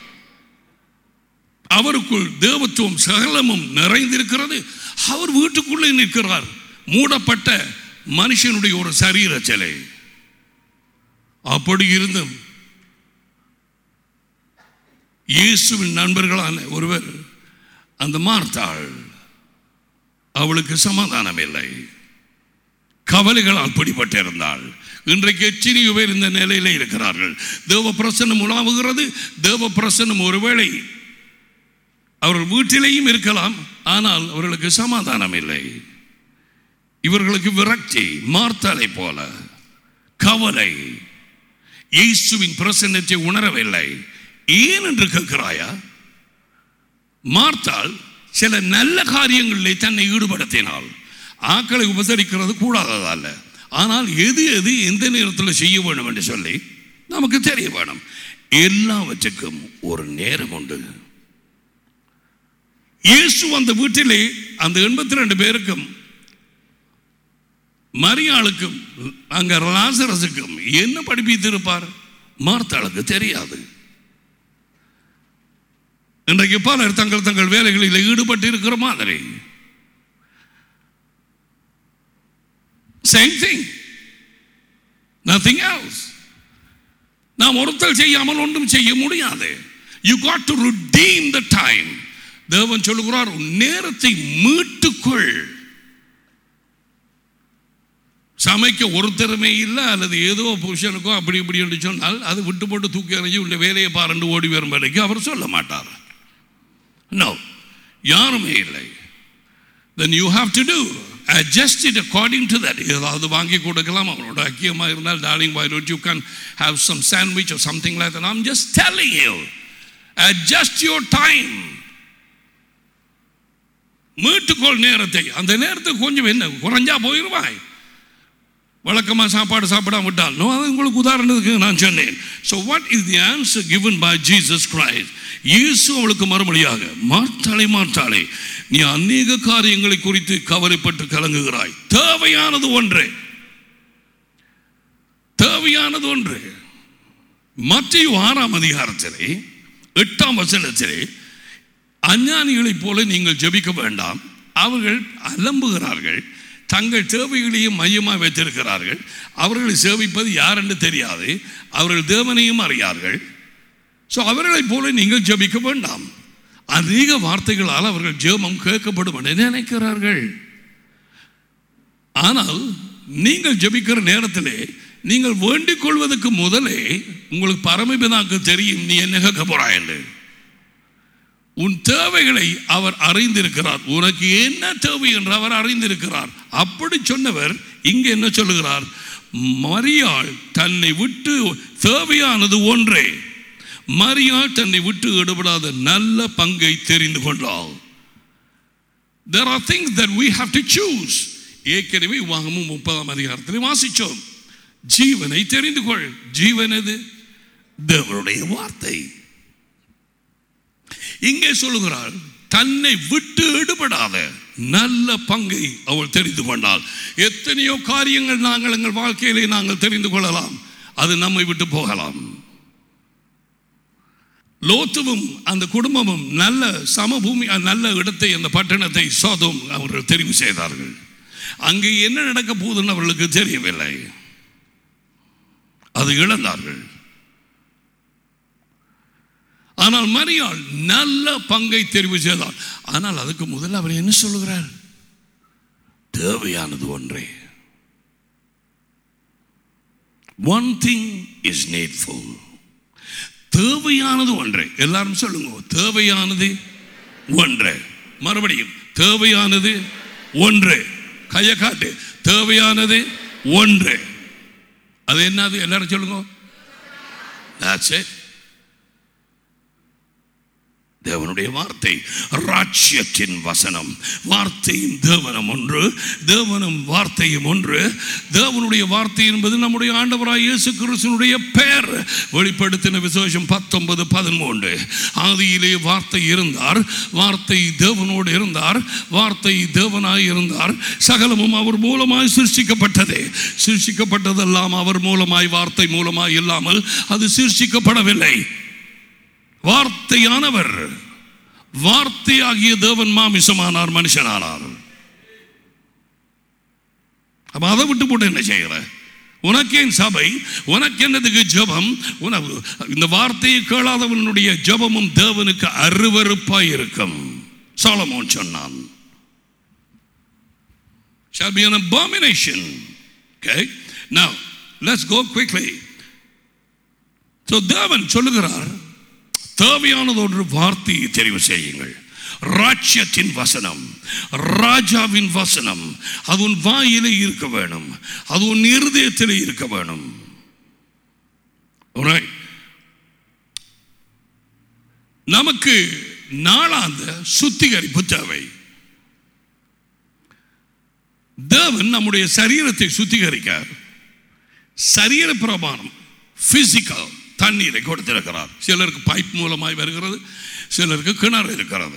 அவருக்குள் தேவத்துவம் சகலமும் நிறைந்திருக்கிறது அவர் வீட்டுக்குள்ளே நிற்கிறார் மூடப்பட்ட மனுஷனுடைய ஒரு சரீர சிலை அப்படி இருந்தும் இயேசுவின் நண்பர்களான ஒருவர் அந்த மார்த்தாள் அவளுக்கு சமாதானம் இல்லை கவலைகளால் பிடிபட்டிருந்தாள் இன்றைக்கு எத்தனையோ பேர் இந்த நிலையில இருக்கிறார்கள் தேவ பிரசன்னம் உலாவுகிறது தேவ பிரசன்னம் ஒருவேளை அவர்கள் வீட்டிலேயும் இருக்கலாம் ஆனால் அவர்களுக்கு சமாதானம் இல்லை இவர்களுக்கு விரக்தி மார்த்தாலை போல கவலை இயேசுவின் பிரசன்னத்தை உணரவில்லை ஏன் என்று கேட்கிறாயா மார்த்தால் சில நல்ல காரியங்களிலே தன்னை ஈடுபடுத்தினாள் ஆக்களை உபசரிக்கிறது கூடாததல்ல ஆனால் எது எது எந்த நேரத்தில் செய்ய வேண்டும் என்று சொல்லி நமக்கு தெரிய வேணும் எல்லாவற்றுக்கும் ஒரு நேரம் உண்டு இயேசு அந்த வீட்டிலே அந்த எண்பத்தி ரெண்டு பேருக்கும் மரியாளுக்கும் அங்க லாசரசுக்கும் என்ன படிப்பித்திருப்பார் மார்த்தாளுக்கு தெரியாது இன்றைக்கு பலர் தங்கள் தங்கள் வேலைகளில் ஈடுபட்டு இருக்கிற மாதிரி சேம் திங் நத்திங் else நாம் ஒருத்தல் செய்யாமல் ஒன்றும் செய்ய முடியாது you got to redeem the time தேவன் சொல்லுகிறார் உன் நேரத்தை மீட்டுக்கொள் சமைக்க ஒருத்தருமே இல்லை அல்லது ஏதோ புருஷனுக்கோ அப்படி இப்படி என்று சொன்னால் அது விட்டு போட்டு தூக்கி எறிஞ்சு உள்ள வேலையை பாருண்டு ஓடி வரும் வேலைக்கு அவர் சொல்ல மாட்டார் நோ யாருமே இல்லை then you have to do adjust it according to that ஏதாவது வாங்கி கொடுக்கலாம் அவனோட ஐக்கியமாக இருந்தால் darling why don't you can have some sandwich or something like that I'm just telling you adjust your time மீட்டுக்கொள் நேரத்தை அந்த நேரத்துக்கு கொஞ்சம் என்ன குறைஞ்சா போயிடுவாய் வழக்கமாக சாப்பாடு சாப்பிடாம விட்டால் நோ அது உங்களுக்கு உதாரணத்துக்கு நான் சொன்னேன் so what is the answer given by Jesus Christ இயேசு அவளுக்கு மறுமொழியாக மாற்றாளே மாற்றாளே நீ அநேக காரியங்களை குறித்து கவலைப்பட்டு கலங்குகிறாய் தேவையானது ஒன்றே தேவையானது ஒன்று மத்திய ஆறாம் அதிகாரத்திலே எட்டாம் வசனத்திலே அஞ்ஞானிகளைப் போல நீங்கள் ஜெபிக்க வேண்டாம் அவர்கள் அலம்புகிறார்கள் தங்கள் தேவைகளையும் மையமாக வைத்திருக்கிறார்கள் அவர்களை சேவிப்பது யார் என்று தெரியாது அவர்கள் தேவனையும் அறியார்கள் ஸோ அவர்களைப் போல நீங்கள் ஜெபிக்க வேண்டாம் அதிக வார்த்தைகளால் அவர்கள் ஜெபம் கேட்கப்படும் என்று நினைக்கிறார்கள் ஆனால் நீங்கள் ஜெபிக்கிற நேரத்திலே நீங்கள் வேண்டிக் கொள்வதற்கு முதலே உங்களுக்கு பரமபிதாக்கு தெரியும் நீ என்ன கேட்க போறாய் என்று உன் தேவைகளை அவர் அறிந்திருக்கிறார் உனக்கு என்ன தேவை என்று அவர் அறிந்திருக்கிறார் அப்படி சொன்னவர் இங்கே என்ன சொல்லுகிறார் மரியாள் தன்னை விட்டு தேவையானது ஒன்றே மரியாள் தன்னை விட்டு ஈடுபடாத நல்ல பங்கை தெரிந்து கொண்டாள் there are things that we have to choose ஏற்கனவே வாகமும் முப்பதாம் அதிகாரத்தில் வாசிச்சோம் ஜீவனை தெரிந்து கொள் ஜீவன் எது தேவனுடைய வார்த்தை இங்கே சொல்லுகிறாள் தன்னை விட்டு ஈடுபடாத நல்ல பங்கை அவள் தெரிந்து கொண்டாள் எத்தனையோ காரியங்கள் நாங்கள் எங்கள் வாழ்க்கையிலே நாங்கள் தெரிந்து கொள்ளலாம் அது நம்மை விட்டு போகலாம் லோத்துவும் அந்த குடும்பமும் நல்ல சமபூமி நல்ல இடத்தை அந்த பட்டணத்தை சோதம் அவர்கள் தெரிவு செய்தார்கள் அங்கே என்ன நடக்க போகுதுன்னு அவர்களுக்கு தெரியவில்லை அது இழந்தார்கள் ஆனால் மரியாள் நல்ல பங்கை தெரிவு செய்தார் ஆனால் அதுக்கு முதல்ல அவர் என்ன சொல்லுகிறார் தேவையானது ஒன்றே ஒன் திங் இஸ் நீட்ஃபுல் தேவையானது ஒன்றே எல்லாரும் சொல்லுங்க தேவையானது ஒன்றே மறுபடியும் தேவையானது ஒன்று கையை காட்டு தேவையானது ஒன்று அது என்னது எல்லாரும் சொல்லுங்க That's it. தேவனுடைய வார்த்தை ராட்சியத்தின் வசனம் வார்த்தையும் தேவனம் ஒன்று தேவனும் வார்த்தையும் ஒன்று தேவனுடைய வார்த்தை என்பது நம்முடைய ஆண்டவராய் இயேசு கிறிஸ்துனுடைய பெயர் வெளிப்படுத்தின விசேஷம் பத்தொன்பது பதிமூன்று ஆதியிலே வார்த்தை இருந்தார் வார்த்தை தேவனோடு இருந்தார் வார்த்தை தேவனாய் இருந்தார் சகலமும் அவர் மூலமாய் சிருஷ்டிக்கப்பட்டது சிருஷ்டிக்கப்பட்டதெல்லாம் அவர் மூலமாய் வார்த்தை மூலமாய் இல்லாமல் அது சிருஷ்டிக்கப்படவில்லை வார்த்தையானவர் வார்த்தையாகிய தேவன் மாமிசமானார் மனுஷனானார் அப்ப அதை விட்டு போட்டு என்ன செய்யற உனக்கேன் சபை உனக்கு என்னதுக்கு ஜெபம் உனக்கு இந்த வார்த்தையை கேளாதவனுடைய ஜெபமும் தேவனுக்கு அருவருப்பாய் இருக்கும் சாலமோன் சொன்னான் shall be an abomination okay now let's go quickly so தேவன் சொல்லுகிறார் தேவையானது ஒன்று வார்த்தையை தெரிவு செய்யுங்கள் ராஜ்யத்தின் வசனம் ராஜாவின் வசனம் அது உன் வாயிலே இருக்க வேணும் அது உன் இருதயத்திலே இருக்க வேணும் Alright. நமக்கு நாளாந்த சுத்திகரிப்பு தேவை தேவன் நம்முடைய சரீரத்தை சுத்திகரிக்க சரீர பிரமாணம் பிசிக்கல் தண்ணீரை கொடுத்திருக்கிறார் சிலருக்கு பைப் மூலமாய் வருகிறது சிலருக்கு கிணறு இருக்கிறது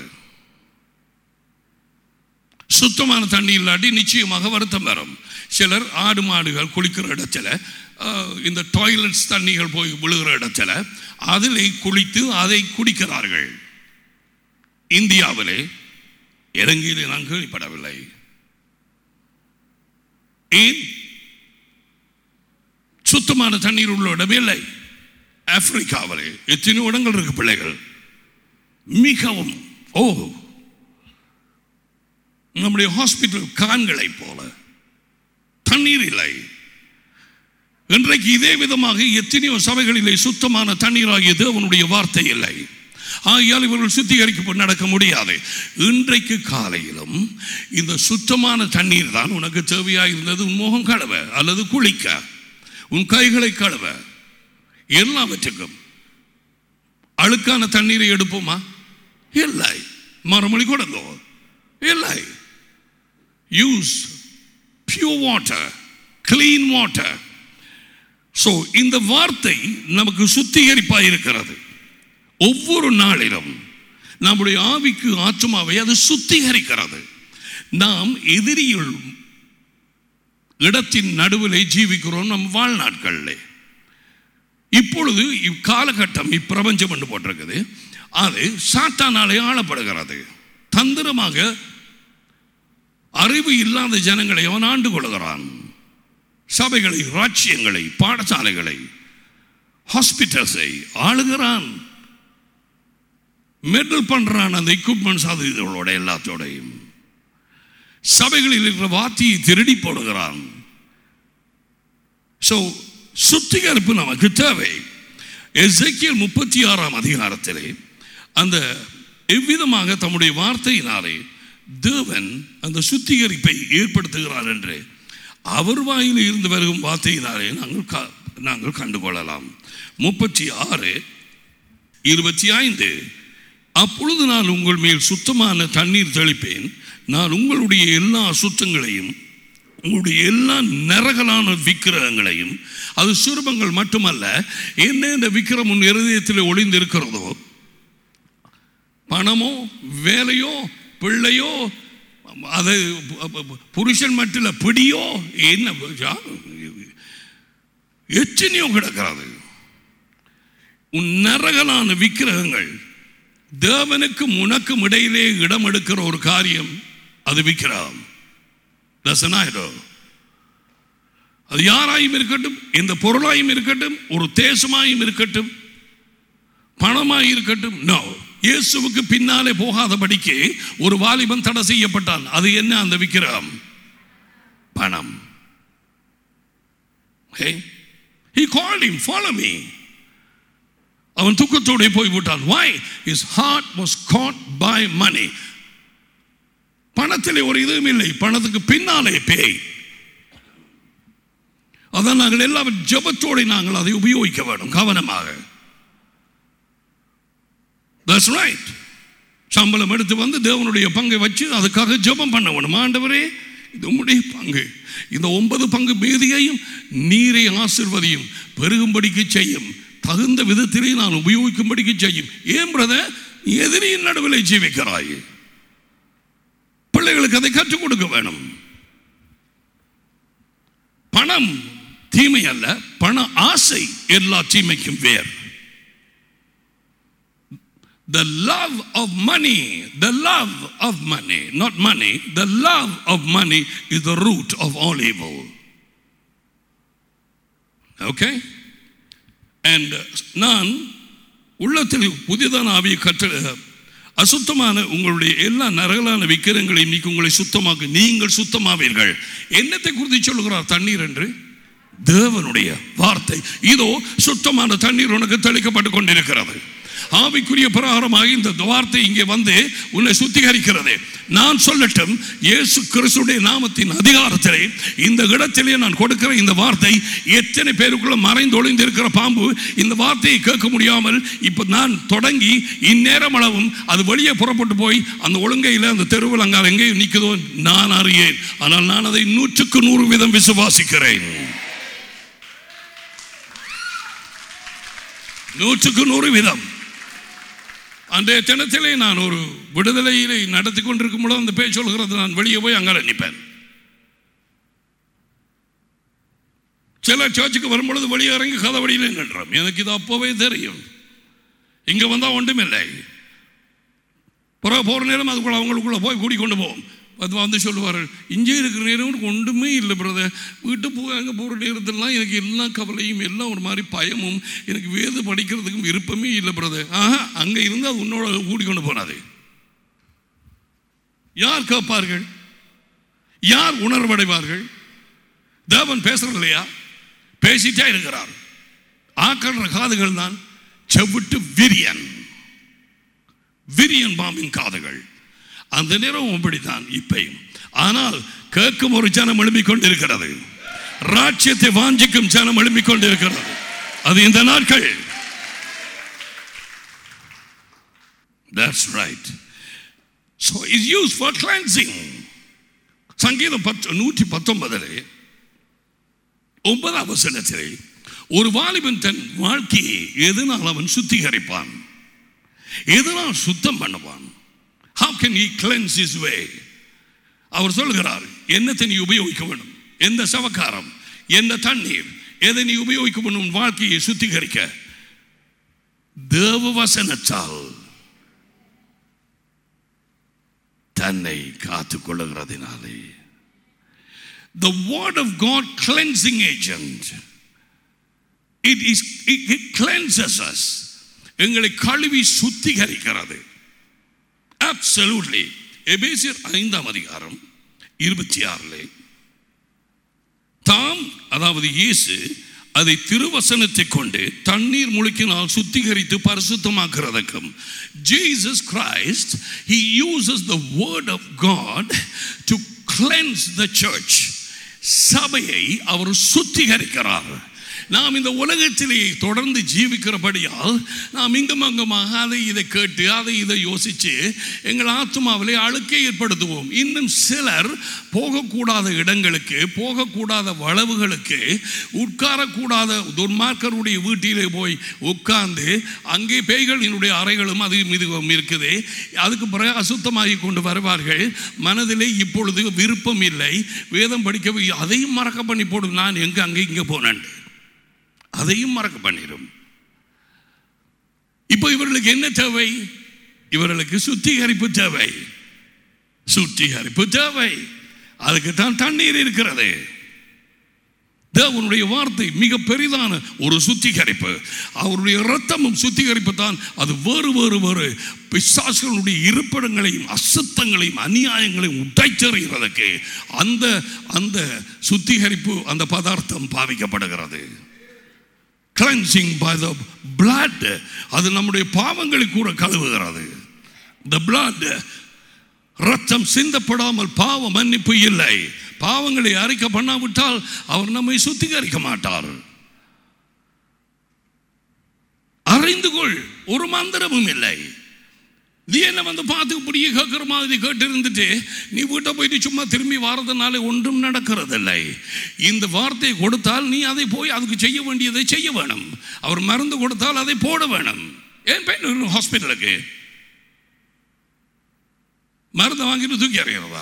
சுத்தமான தண்ணி இல்லாட்டி நிச்சயமாக வருத்தம் வரும் சிலர் ஆடு மாடுகள் குளிக்கிற இடத்துல அஹ், இந்த டாய்லெட்ஸ் தண்ணிகள் போய் விழுகிற இடத்துல அதிலே குளித்து அதை குடிக்கிறார்கள் இந்தியாவிலே இலங்கையிலே நான் கேள்விப்படவில்லை ஏன் சுத்தமான தண்ணீர் உள்ள இடமே இல்லை ஆப்பிரிக்காவிலே எத்தனையோ இடங்கள் இருக்கு பிள்ளைகள் மிகவும் ஓ நம்முடைய ஹாஸ்பிட்டல் கான்களை போல தண்ணீர் இல்லை இன்றைக்கு இதே விதமாக எத்தனையோ சபைகளிலே சுத்தமான தண்ணீராகிய தேவனுடைய வார்த்தை இல்லை ஆகையால் இவர்கள் சுத்திகரிக்கப்பட்டு நடக்க முடியாது இன்றைக்கு காலையிலும் இந்த சுத்தமான தண்ணீர் தான் உனக்கு தேவையாக இருந்தது உன் முகம் கழுவ அல்லது குளிக்க உன் கைகளை கழுவ எல்லாவற்றுக்கும் அழுக்கான தண்ணீரை எடுப்போமா இல்லை மறுமொழி கொடுங்கோ இல்லை use pure water clean water so இந்த வார்த்தை நமக்கு சுத்திகரிப்பாக இருக்கிறது ஒவ்வொரு நாளிலும் நம்முடைய ஆவிக்கு ஆத்மாவை அது சுத்திகரிக்கிறது நாம் எதிரியுள் இடத்தின் நடுவிலே ஜீவிக்கிறோம் நம் வாழ்நாட்களிலே இப்பொழுது இக்காலகட்டம் இப்பிரபஞ்சம் என்று போட்டிருக்குது அது சாத்தானாலே ஆளப்படுகிறது தந்திரமாக அறிவு இல்லாத ஜனங்களை அவன் ஆண்டு கொள்கிறான் சபைகளை ராட்சியங்களை பாடசாலைகளை ஹாஸ்பிட்டல்ஸை ஆளுகிறான் மெடல் பண்றான் அந்த எக்யூப்மெண்ட்ஸ் அது இதோட எல்லாத்தோடையும் சபைகளில் இருக்கிற வாத்தியை திருடி போடுகிறான் ஸோ சுத்திகரிப்பு நமக்கு தேவை எசேக்கியல் முப்பத்தி ஆறாம் அதிகாரத்திலே அந்த எவ்விதமாக தம்முடைய வார்த்தையினாலே தேவன் அந்த சுத்திகரிப்பை ஏற்படுத்துகிறார் என்று அவர் வாயில் இருந்து வருகும் வார்த்தையினாலே நாங்கள் கா- நாங்கள் கண்டுகொள்ளலாம் முப்பத்தி ஆறு இருபத்தி ஐந்து அப்பொழுது நான் உங்கள் மேல் சுத்தமான தண்ணீர் தெளிப்பேன் நான் உங்களுடைய எல்லா சுத்தங்களையும் உங்களுடைய எல்லா நரகலான விக்கிரகங்களையும் அது சுரூபங்கள் மட்டுமல்ல என்ன இந்த விக்கிரம் உன் இருதயத்தில் ஒளிந்து இருக்கிறதோ பணமோ வேலையோ பிள்ளையோ அது புருஷன் மட்டும் இல்ல, பிடியோ என்ன எத்தனையோ கிடக்கிறது உன் நரகலான விக்கிரகங்கள் தேவனுக்கும் உனக்கும் இடையிலே இடம் எடுக்கிற ஒரு காரியம் அது விக்கிரகம் ரசனாயிரோ அது யாராயும் இருக்கட்டும் எந்த பொருளாயும் இருக்கட்டும் ஒரு தேசமாயும் இருக்கட்டும் பணமாக இருக்கட்டும் நோ இயேசுவுக்கு பின்னாலே போகாதபடிக்கு ஒரு வாலிபன் தடை செய்யப்பட்டான் அது என்ன அந்த விக்கிரகம் பணம் Hey, he called him, follow me. அவன் துக்கத்தோടെ போய் விட்டான் why his heart was caught by money பணத்திலே ஒரு இதுவும் இல்லை பணத்துக்கு பின்னாலே பேய் அதான் நாங்கள் எல்லாரும் ஜபத்தோடு நாங்கள் அதை உபயோகிக்க வேண்டும் கவனமாக That's right. சம்பளம் எடுத்து வந்து தேவனுடைய பங்கை வச்சு அதுக்காக ஜெபம் பண்ண வேணும் ஆண்டவரே இது உம்முடைய பங்கு இந்த ஒன்பது பங்கு மீதியையும் நீரை ஆசிர்வதியும் பெருகும்படிக்கு செய்யும் தகுந்த விதத்திலே நான் உபயோகிக்கும்படிக்கு செய்யும் ஏன் பிரதர் எதிரியின் நடுவில் ஜீவிக்கிறாய் பிள்ளைகளுக்கு அதை கற்றுக் கொடுக்க வேணும் பணம் தீமை அல்ல பண ஆசை எல்லா தீமைக்கும் வேர் The love of money, the love of money, not money, the love of money is the root of all evil. Okay? And நான் உள்ளத்தில் புதிதான ஆவியை கற்று அசுத்தமான உங்களுடைய எல்லா நரகலான விக்கிரங்களையும் நீக்கி உங்களை சுத்தமாக்கு நீங்கள் சுத்தமாவீர்கள் என்னத்தை குறித்து சொல்லுகிறார் தண்ணீர் என்று தேவனுடைய வார்த்தை இதோ சுத்தமான தண்ணீர் உனக்கு தெளிக்கப்பட்டு கொண்டிருக்கிறது ஆவிக்குரிய பிரகாரமாக இந்த வார்த்தை இங்கே வந்து உன்னை சுத்திகரிக்கிறது நான் சொல்லட்டும் இயேசு கிறிஸ்துடைய நாமத்தின் அதிகாரத்திலே இந்த இடத்திலே நான் கொடுக்கிற இந்த வார்த்தை எத்தனை பேருக்குள்ள மறைந்து ஒளிந்திருக்கிற பாம்பு இந்த வார்த்தையை கேட்க முடியாமல் இப்போ நான் தொடங்கி இந்நேரம் அளவும் அது வெளியே புறப்பட்டு போய் அந்த ஒழுங்கையில் அந்த தெருவில் அங்கே எங்கேயும் நிற்குதோ நான் அறியேன் ஆனால் நான் அதை நூற்றுக்கு நூறு வீதம் விசுவாசிக்கிறேன் நூற்றுக்கு நூறு வீதம் அன்றைய தினத்திலே நான் ஒரு விடுதலையிலே நடத்தி கொண்டிருக்கும் பொழுது அந்த பேச்சு சொல்கிறது நான் வெளியே போய் அங்கே நிற்பேன் சில சர்ச்சுக்கு வரும்பொழுது வெளியே இறங்கி கதவடியில் நின்றோம் எனக்கு இது அப்போவே தெரியும் இங்கே வந்தால் ஒன்றுமில்லை புற போகிற நேரம் அதுக்குள்ள அவங்களுக்குள்ள போய் கூடி கொண்டு போவோம் அது வந்து சொல்லுவார்கள் இங்கே இருக்கிற நேரம் உனக்கு ஒன்றுமே இல்லை பிரதர் வீட்டு போக அங்கே போகிற நேரத்திலலாம் எனக்கு எல்லா கவலையும் எல்லாம் ஒரு மாதிரி பயமும் எனக்கு வேத படிக்கிறதுக்கும் விருப்பமே இல்லை பிரதர் ஆஹா அங்கே இருந்து அது உன்னோட கூடிக்கொண்டு போனாது யார் கேட்பார்கள் யார் உணர்வடைவார்கள் தேவன் பேசுறது இல்லையா பேசிட்டே இருக்கிறார் ஆக்கிற காதுகள் தான் செவிட்டு விரியன் விரியன் பாம்பின் காதுகள் அந்த நேரம் அப்படித்தான் இப்பையும் ஆனால் கேட்கும் ஒரு ஜனம் எழுப்பிக் கொண்டிருக்கிறது ராஜ்யத்தை வாஞ்சிக்கும் ஜனம் எழுப்பிக் கொண்டிருக்கிறது அது இந்த நாட்கள் That's right. So it's used for cleansing. சங்கீதம் பத்து நூற்றி பத்தொன்பதிலே ஒன்பதாம் வசனத்திலே ஒரு வாலிபன் தன் வாழ்க்கையை எதனால் அவன் சுத்திகரிப்பான் எதனால் சுத்தம் பண்ணுவான் how can he cleanse his way அவர் சொல்கிறார் என்னத்தை நீ உபயோகிக்க வேண்டும் எந்த சவக்காரம் எந்த தண்ணீர் எதை நீ உபயோகிக்க வேண்டும் உன் வாழ்க்கையை சுத்திகரிக்க தேவ வசனத்தால் தன்னை காத்துக் கொள்ளுகிறதினாலே the word of god cleansing agent it is it, it cleanses us எங்களை கழுவி சுத்திகரிக்கிறது அப்சல்யூட்லி எபேசியர் ஐந்தாம் அதிகாரம் இருபத்தி ஆறிலே தாம் அதாவது இயேசு அதை திருவசனத்தை கொண்டு தண்ணீர் முழுக்கினால் சுத்திகரித்து பரிசுத்தமாக்குறதுக்கும் Jesus Christ he uses the word of God to cleanse the church சபையை அவர் சுத்திகரிக்கிறார் நாம் இந்த உலகத்திலே தொடர்ந்து ஜீவிக்கிறபடியால் நாம் இங்கும் அங்குமாக அதை இதை கேட்டு அதை இதை யோசித்து எங்கள் ஆத்மாவிலே அழுக்கை ஏற்படுத்துவோம் இன்னும் சிலர் போகக்கூடாத இடங்களுக்கு போகக்கூடாத வளவுகளுக்கு உட்காரக்கூடாத துர்மார்க்கருடைய வீட்டிலே போய் உட்கார்ந்து அங்கே பேய்களினுடைய அறைகளும் அது மிதுவும் இருக்குது அதுக்கு பிறகு அசுத்தமாகி கொண்டு வருவார்கள் மனதிலே இப்பொழுது விருப்பம் இல்லை வேதம் படிக்க அதையும் மறக்க பண்ணி போடும் நான் எங்கே அங்கே இங்கே போனேன் அதையும் மறக்க பண்ணிடும் இப்போ இவர்களுக்கு என்ன தேவை இவர்களுக்கு சுத்திகரிப்பு தேவை சுத்திகரிப்பு தேவை அதுக்கு தான் தண்ணீர் இருக்கிறது தேவனுடைய வார்த்தை மிக பெரிதான ஒரு சுத்திகரிப்பு அவருடைய இரத்தமும் சுத்திகரிப்பு தான் அது வேறு வேறு வேறு பிசாசுகளுடைய இருப்பிடங்களையும் அசுத்தங்களையும் அநியாயங்களையும் உடைச்செறிகிறதுக்கு அந்த அந்த சுத்திகரிப்பு அந்த பதார்த்தம் பாவிக்கப்படுகிறது கிளன்சிங் பை த blood அது நம்முடைய பாவங்களை கூட கழுவுகிறது the blood ரத்தம் சிந்தப்படாமல் பாவ மன்னிப்பு இல்லை பாவங்களை அறிக்கை பண்ணாவிட்டால் அவர் நம்மை சுத்திகரிக்க மாட்டார் அறிந்து கொள் ஒரு மந்திரமும் இல்லை நீ என்ன வந்து பார்த்து இப்படியே கேட்குற மாதிரி கேட்டு இருந்துட்டு நீ வீட்டை போயிட்டு சும்மா திரும்பி வாரதுனால ஒன்றும் நடக்கிறதில்லை இந்த வார்த்தையை கொடுத்தால் நீ அதை போய் அதுக்கு செய்ய வேண்டியதை செய்ய வேணும் அவர் மருந்து கொடுத்தால் அதை போட வேணும் ஏன் பெண் ஹாஸ்பிட்டலுக்கு மருந்தை வாங்கிட்டு தூக்கி அறிகிறதா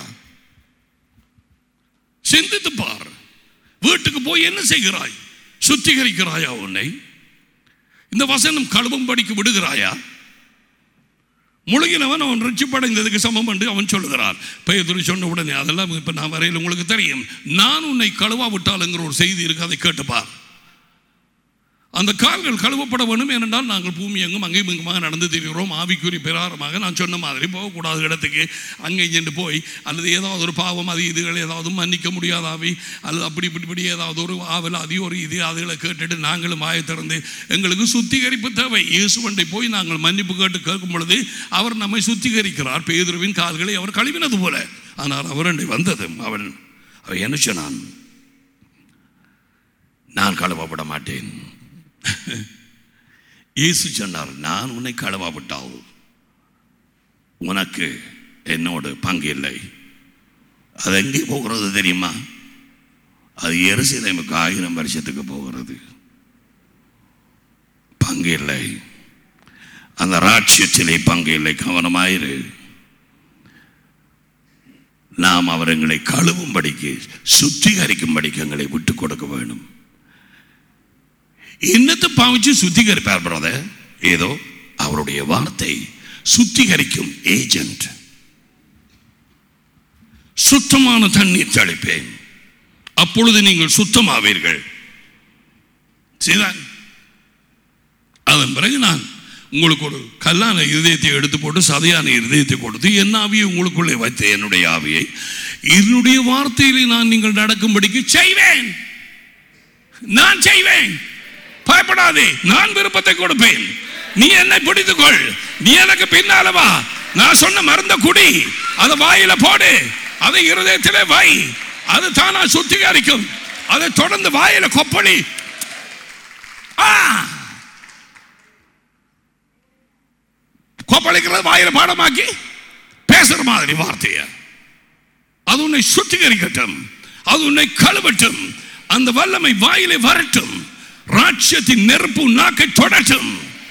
சிந்தித்து பார் வீட்டுக்கு போய் என்ன செய்கிறாய் சுத்திகரிக்கிறாயா உன்னை இந்த வசனம் கழுவும்படிக்கு விடுகிறாயா முழுகினவன் அவன் ரிச்சிப்படைந்ததுக்கு சமம் என்று அவன் சொல்லுகிறான் பெயர் சொன்ன உடனே அதெல்லாம் இப்போ நான் வரையில் உங்களுக்கு தெரியும் நான் உன்னை கழுவா விட்டாலுங்கிற ஒரு செய்தி இருக்கு அதை கேட்டுப்பார் அந்த கால்கள் கழுவப்பட வேண்டும் ஏனென்றால் நாங்கள் பூமி எங்கும் அங்கேயும் இங்குமாக நடந்து திரிகிறோம் ஆவிக்குறி பிரகாரமாக நான் சொன்ன மாதிரி போகக்கூடாத இடத்துக்கு அங்கே சென்று போய் அல்லது ஏதாவது ஒரு பாவம் அது இதுகள் ஏதாவது மன்னிக்க முடியாத ஆவி அல்லது அப்படி இப்படி இப்படி ஏதாவது ஒரு ஆவல் அது ஒரு இது அதுகளை கேட்டுட்டு நாங்களும் வாயை திறந்து எங்களுக்கு சுத்திகரிப்பு தேவை இயேசுவண்டை போய் நாங்கள் மன்னிப்பு கேட்டு கேட்கும் பொழுது அவர் நம்மை சுத்திகரிக்கிறார் பேதுருவின் கால்களை அவர் கழுவினது போல ஆனால் அவரண்டை வந்ததும் அவன் அவன் என்ன சொன்னான் நான் கழுவப்பட மாட்டேன் இயேசு சொன்னார் நான் உன்னை களவாவிட்டால் உனக்கு என்னோட பங்கு இல்லை அது எங்கே போகிறது தெரியுமா அது எருசலேமுக்கு ஆயிரம் வருஷத்துக்கு போகிறது பங்கு இல்லை அந்த ராட்சியத்திலே பங்கு இல்லை கவனமாயிரு நாம் அவர் எங்களை கழுவும்படிக்கு சுத்திகரிக்கும்படிக்கு எங்களை விட்டு கொடுக்க வேணும் என்னத்தை பாவிச்சு சுத்திகரிப்பார் பிரதர் ஏதோ அவருடைய வார்த்தை சுத்திகரிக்கும் ஏஜென்ட் சுத்தமான தண்ணீர் தெளிப்பேன் அப்பொழுது நீங்கள் சுத்தமாவீர்கள் சரிதான் அதன் பிறகு நான் உங்களுக்கு ஒரு கல்லான இருதயத்தை எடுத்து போட்டு சதையான இருதயத்தை கொடுத்து என் ஆவியை உங்களுக்குள்ளே வைத்து என்னுடைய ஆவியை என்னுடைய வார்த்தையிலே நான் நீங்கள் நடக்கும்படிக்கு செய்வேன் நான் செய்வேன் பயப்படாதே நான் விருப்பத்தை கொடுப்பேன் நீ என்னை பிடித்துக்கொள் நீ எனக்கு பின்னால வா நான் சொன்ன மருந்த குடி அதை வாயில போடு அதை இருதயத்திலே வை அது தானா சுத்திகரிக்கும் அதை தொடர்ந்து வாயில கொப்பளி ஆ! கொப்பளிக்கிறது வாயில பாடமாக்கி பேசுற மாதிரி வார்த்தைய அது உன்னை சுத்திகரிக்கட்டும் அது உன்னை கழுவட்டும் அந்த வல்லமை வாயிலே வரட்டும் ராட்சியத்தின் நெருப்பு நாக்கை தொடட்டும்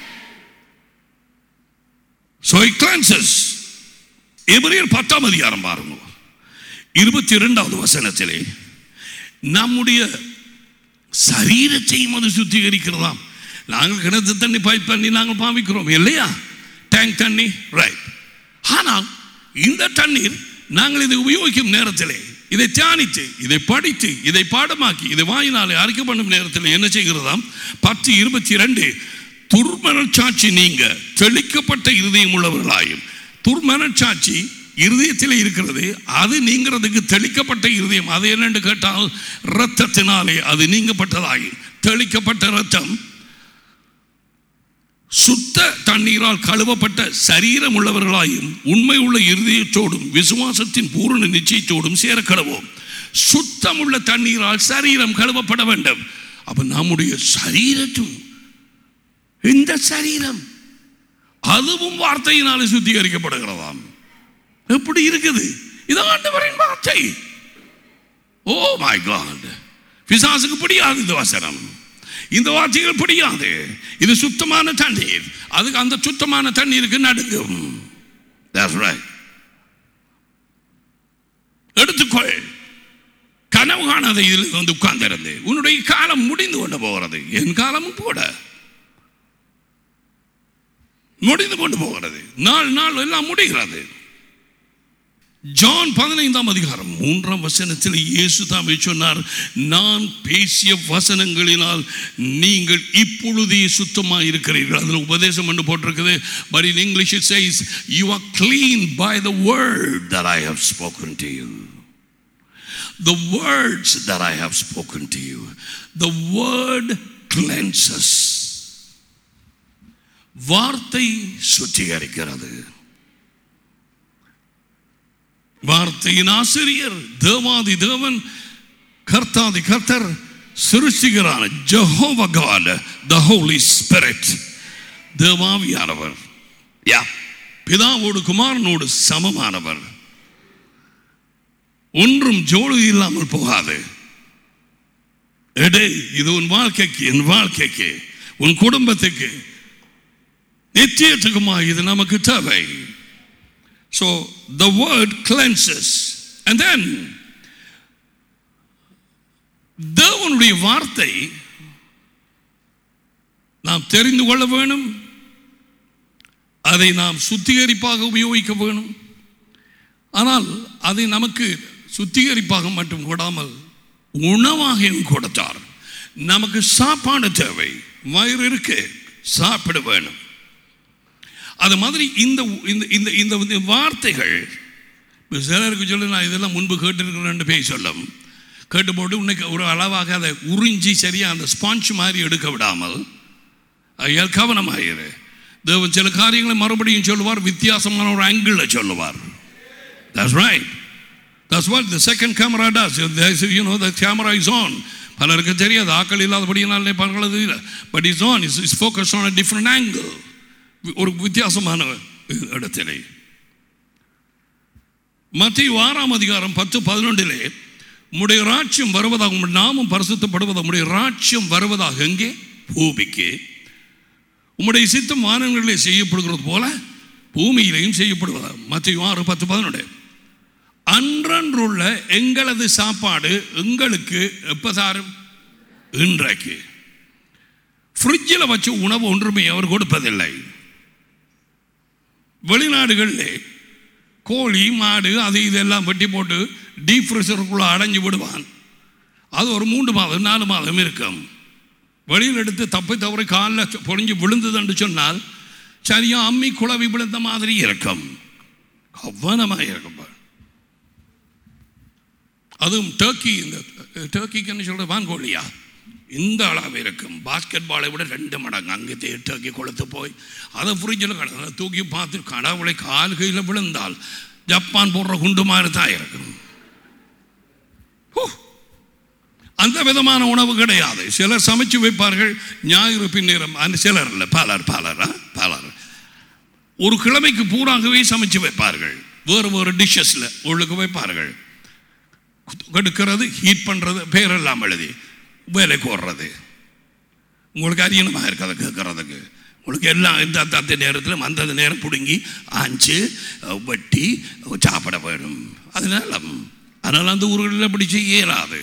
So it cleanses. எபிரேயர் பத்தாம் அதிகாரம் பாருங்க இருபத்தி இரண்டாவது வசனத்திலே நம்முடைய சரீரத்தையும் அது சுத்திகரிக்கிறதாம் நாங்கள் கிணத்து தண்ணி பைப் பண்ணி நாங்கள் பாவிக்கிறோம் இல்லையா டேங்க் தண்ணி ரைட் ஆனால் இந்த தண்ணீர் நாங்கள் இதை உபயோகிக்கும் நேரத்திலே இதை தியானித்து இதை படித்து இதை பாடமாக்கி இதை வாயினாலே அறிக்கை பண்ணும் நேரத்தில் என்ன செய்கிறதாம் பத்து இருபத்தி ரெண்டு துர்மனச்சாட்சி நீங்க தெளிக்கப்பட்ட இருதயம் உள்ளவர்களாயும் துர்மனச்சாட்சி இருதயத்தில் இருக்கிறது அது நீங்கிறதுக்கு தெளிக்கப்பட்ட இருதயம் அது என்னென்று கேட்டால் இரத்தத்தினாலே அது நீங்கப்பட்டதாயும் தெளிக்கப்பட்ட இரத்தம் சுத்த தண்ணீரால் கழுவப்பட்ட சரீரம் உள்ளவர்களாயும் உண்மை உள்ள இருதயத்தோடும் விசுவாசத்தின் பூரண நிச்சயத்தோடும் சேர கழுவோம் சுத்தம் உள்ள தண்ணீரால் சரீரம் கழுவப்பட வேண்டும் அப்ப நம்முடைய சரீரத்தும் இந்த சரீரம் அதுவும் வார்த்தையினாலே சுத்திகரிக்கப்படுகிறதாம் எப்படி இருக்குது இது ஆண்டவரின் வார்த்தை ஓ மை காட் பிசாசுக்கு பிடியாது இந்த வசனம் இந்த வார்த்தைகள் பிடியாது இது சுத்தமான தண்ணீர் அதுக்கு அந்த சுத்தமான தண்ணீருக்கு நடுங்கும் That's right. எடுத்துக்கொள் கனவு காணாத இதில் வந்து உட்கார்ந்திருந்து உன்னுடைய காலம் முடிந்து கொண்டு போகிறது என் காலமும் கூட முடிந்து கொண்டு போகிறது நாள் நாள் எல்லாம் முடிகிறது ஜான் பதினைந்தாம் அதிகாரம் மூன்றாம் வசனத்தில் இயேசு தாமே சொன்னார் நான் பேசிய வசனங்களினால் நீங்கள் இப்பொழுதே சுத்தமாக இருக்கிறீர்கள் அதில் உபதேசம் என்று போட்டிருக்குது but in English it says you are clean by the word that I have spoken to you the words that I have spoken to you the word cleanses வார்த்தை சுத்திகரிக்கிறது வார்த்தையின் ஆசிரியர் தேவாதி தேவன் கர்த்தாதி கர்த்தர் சிருஷ்டிகரான Jehovah God the Holy Spirit தேவாவியானவர் யா பிதாவோடு குமாரனோடு சமமானவர் ஒன்றும் ஜோடு இல்லாமல் போகாது எடே இது உன் வாழ்க்கைக்கு என் வாழ்க்கைக்கு உன் குடும்பத்துக்கு நித்தியத்துக்குமா இது நமக்கு தேவை So the word cleanses. And then தேவனுடைய வார்த்தை நாம் தெரிந்து கொள்ள வேணும் அதை நாம் சுத்திகரிப்பாக உபயோகிக்க வேணும் ஆனால் அதை நமக்கு சுத்திகரிப்பாக மட்டும் கொடாமல் உணவாகவும் கொடுத்தார் நமக்கு சாப்பாடு தேவை வயிறு இருக்கு சாப்பிட வேணும் அது மாதிரி இந்த இந்த இந்த இந்த இந்த வார்த்தைகள் இப்ப சிலருக்கு சொல்லி நான் இதெல்லாம் முன்பு கேட்டிருக்கிறேன் பேய் சொல்லும் கேட்டு போட்டு உன்னைக்கு ஒரு அளவாக அதை உறிஞ்சி சரியாக அந்த ஸ்பாஞ்ச் மாதிரி எடுக்க விடாமல் ஐயால் கவனமாயிரு தேவன் சில காரியங்களை மறுபடியும் சொல்லுவார் வித்தியாசமான ஒரு ஆங்கிளில் சொல்லுவார் That's right. That's what the second camera does. There's, you know, the camera is on. பலருக்கு தெரியாது ஆக்கள் இல்லாதபடியினாலே பலர்களது இல்லை but is on is is focus on a different angle ஒரு வித்தியாசமான இடத்திலே மத்திய ஆறாம் அதிகாரம் பத்து பதினொன்றிலே உம்முடைய ராட்சியம் வருவதாக உம்முடைய நாமம் பரிசுத்தப்படுவதாக உம்முடைய ராட்சியம் வருவதாக எங்கே பூமிக்கு உம்முடைய சித்தம் வானங்களிலே செய்யப்படுகிறது போல பூமியிலையும் செய்யப்படுவதாக மத்திய ஆறு பத்து பதினொன்று அன்றன்றுள்ள எங்களது சாப்பாடு எங்களுக்கு எப்போ தாரும் இன்றைக்கு ஃப்ரிட்ஜில் வச்ச உணவு ஒன்றுமே அவர் கொடுப்பதில்லை வெளிநாடுகளில் கோழி மாடு அது இதெல்லாம் வெட்டி போட்டு டீப் ஃப்ரிசருக்குள்ளே அடைஞ்சு விடுவான் அது ஒரு மூன்று மாதம் நாலு மாதம் இருக்கும் வெளியில் எடுத்து தப்பை தவறி காலில் பொறிஞ்சு விழுந்ததுன்னு சொன்னால் சரியா அம்மி குழவி விழுந்த மாதிரி இருக்கும் கவனமாக இருக்கும் அதுவும் டர்க்கி இந்த டர்க்கிக்குன்னு சொல்கிற வான்கோழியா இந்த அளவு இருக்கும் பாஸ்கெட் பாலை விட ரெண்டு மடங்கு அங்கே டர்க்கி கொளுத்து போய் அதை ஃப்ரிட்ஜில் கடந்த தூக்கி பார்த்து கடவுளை கால் கையில் விழுந்தால் ஜப்பான் போடுற குண்டு மாதிரி தான் இருக்கும் அந்த விதமான உணவு கிடையாது சிலர் சமைச்சு வைப்பார்கள் ஞாயிறு பின்னேரம் அந்த சிலர் இல்லை பலர் பலரா பலர் ஒரு கிழமைக்கு பூராகவே சமைச்சு வைப்பார்கள் வேறு வேறு டிஷ்ஷஸில் உள்ளுக்கு வைப்பார்கள் கெடுக்கிறது ஹீட் பண்ணுறது பேரெல்லாம் எழுதி வேலைக்கு ஓடுறது உங்களுக்கு அறியணுமா இருக்கு அதை கேட்கறதுக்கு உங்களுக்கு எல்லாம் இந்த அந்த அந்த நேரத்தில் அந்தந்த நேரம் பிடுங்கி ஆஞ்சு வெட்டி சாப்பிட வேணும் அதனால அதனால் அந்த ஊர்களில் அப்படி செய்ய இயலாது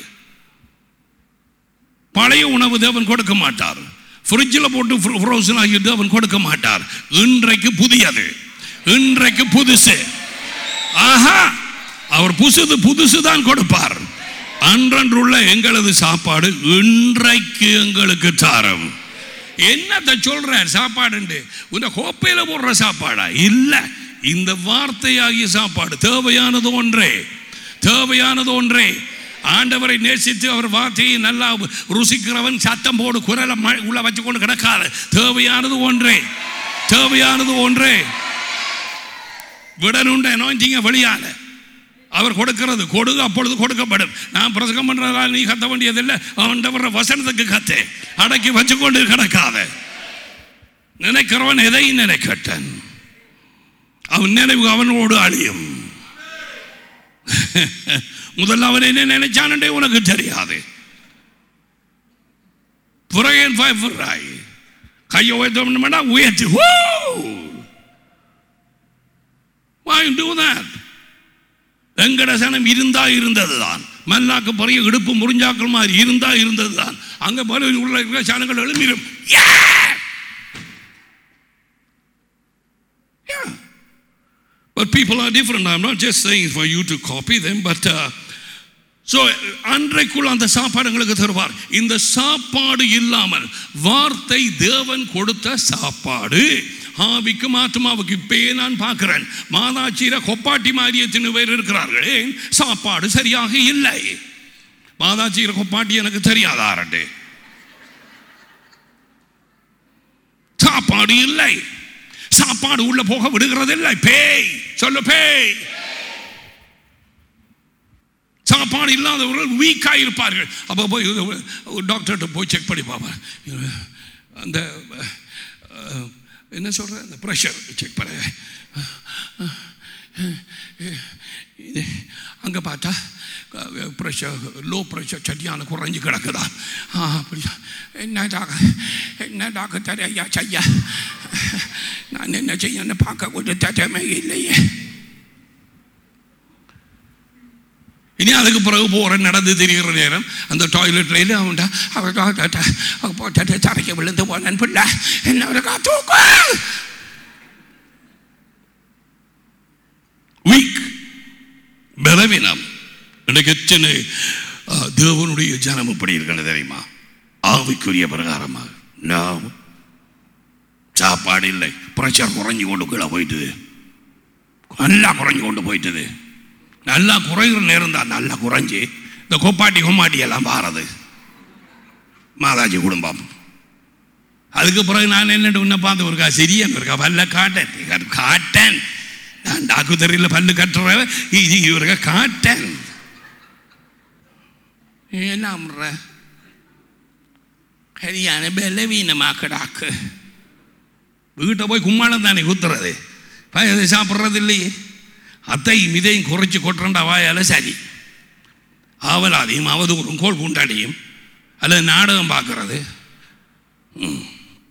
பழைய உணவு தேவன் கொடுக்க மாட்டார் ஃப்ரிட்ஜில் போட்டு ஃப்ரோசன் ஆகி தேவன் கொடுக்க மாட்டார் இன்றைக்கு புதியது இன்றைக்கு புதுசு ஆஹா அவர் புதுசு புதுசு தான் கொடுப்பார் அன்றன்றுள்ள எங்களது சாப்பாடு இன்றைக்கு எங்களுக்கு தாரம் என்னத்தை சொல்ற சாப்பாடு உன்னை கோப்பையில் போடுற சாப்பாடா இல்லை இந்த வார்த்தையாகிய சாப்பாடு தேவையானது ஒன்றே தேவையானது ஒன்றே ஆண்டவரை நேசித்து அவர் வார்த்தையை நல்லா ருசிக்கிறவன் சத்தம் போடு குரலை உள்ள வச்சு கொண்டு கிடக்காது தேவையானது ஒன்றே தேவையானது ஒன்றே விடனுண்ட நோய்ச்சிங்க வெளியால அவர் கொடுக்கிறது கொடு அப்பொழுது கொடுக்கப்படும் நான் பிரசங்கம் பண்றதால் நீ கத்த வேண்டியதில்லை ஆண்டவர வசனத்துக்கு கத்து அடக்கி வச்சு கொண்டு கிடக்காத நினைக்கிறவன் எதை நினைக்கட்டன் அவன் நினைவு அவனோடு அழியும் முதல்ல அவன் என்ன நினைச்சானே உனக்கு தெரியாது புறையன் பயப்படுறாய் கையை உயர்த்தோம்னா உயர்த்தி Why you do that? வெங்கடசனம் இருந்தா இருந்தது தான் மல்லாக்கு பறைய இடுப்பு முறிஞ்சாக்கள் மாதிரி இருந்தா இருந்தது தான் அங்க பல உள்ள இருக்கிற சனங்கள் எழும்பிடும் But people are different. I'm not just saying for you to copy them, but uh, so அன்றைக்குள் அந்த சாப்பாடு எங்களுக்கு தருவார் இந்த சாப்பாடு இல்லாமல் வார்த்தை தேவன் கொடுத்த சாப்பாடு ஆவிக்கும் ஆத்மாவுக்கு இப்பயே நான் பார்க்கிறேன் மாதாச்சீர கொப்பாட்டி மாதிரி எத்தனை பேர் இருக்கிறார்கள் ஏன் சாப்பாடு சரியாக இல்லை மாதாச்சீர கொப்பாட்டி எனக்கு தெரியாத ஆரண்டு சாப்பாடு இல்லை சாப்பாடு உள்ள போக விடுகிறதில்லை பேய் சொல்லு பேய் சாப்பாடு இல்லாதவர்கள் வீக்காக இருப்பார்கள் அப்போ போய் டாக்டர்கிட்ட போய் செக் பண்ணி பார்ப்பேன் அந்த அஹ், என்ன சொல்கிற அந்த ப்ரெஷர் செக் பண்ண இது அங்கே பார்த்தா ப்ரெஷர் லோ ப்ரெஷர் சரியான குறைஞ்சு கிடக்குதா ஆ அப்படியா என்ன டாக்டர் என்ன டாக்டர் ஐயா செய்ய நான் என்ன செய்யன்னு பார்க்க கொஞ்சம் தட்டமே இல்லையே இனி அதுக்கு பிறகு போகிற நடந்து திரிகிற நேரம் அந்த டாய்லெட்ல அவன்டா அவன் போட்டு தரைக்க விழுந்து போனேன் பிள்ளை என்ன ஒரு தூக்க வீக் பலவீனம் எனக்கு எத்தனை ஆ, தேவனுடைய ஜனம் இப்படி இருக்கிறது தெரியுமா ஆவிக்குரிய பிரகாரமாக நான் சாப்பாடு இல்லை ப்ரெஷர் குறைஞ்சு கொண்டு கீழே போயிட்டுது நல்லா குறைஞ்சு கொண்டு போயிட்டுது நல்லா குறைகிற நேரம் தான் நல்லா குறைஞ்சி இந்த கொப்பாட்டி கொம்மாட்டி எல்லாம் பாரது மாதாஜி குடும்பம் அதுக்கு பிறகு நான் என்னட்டு உன்னை பார்த்து இருக்கா சரியா இருக்கா பல்ல காட்டேன் காட்டேன் நான் டாக்குத்தறியில் பல்லு கட்டுறேன் இது இவருக்க காட்டேன் என்ன அம்ற சரியான பலவீனமாக்கடாக்கு வீட்டை போய் கும்மாளம் தானே குத்துறது பயதை சாப்பிட்றது இல்லையே அத்தையும் இதையும் குறைச்சி கொட்டுறண்டா வாயால சரி ஆவலாதையும் அவதூறும் கோல் குண்டாடியும் அல்லது நாடகம் பார்க்கறது ம்.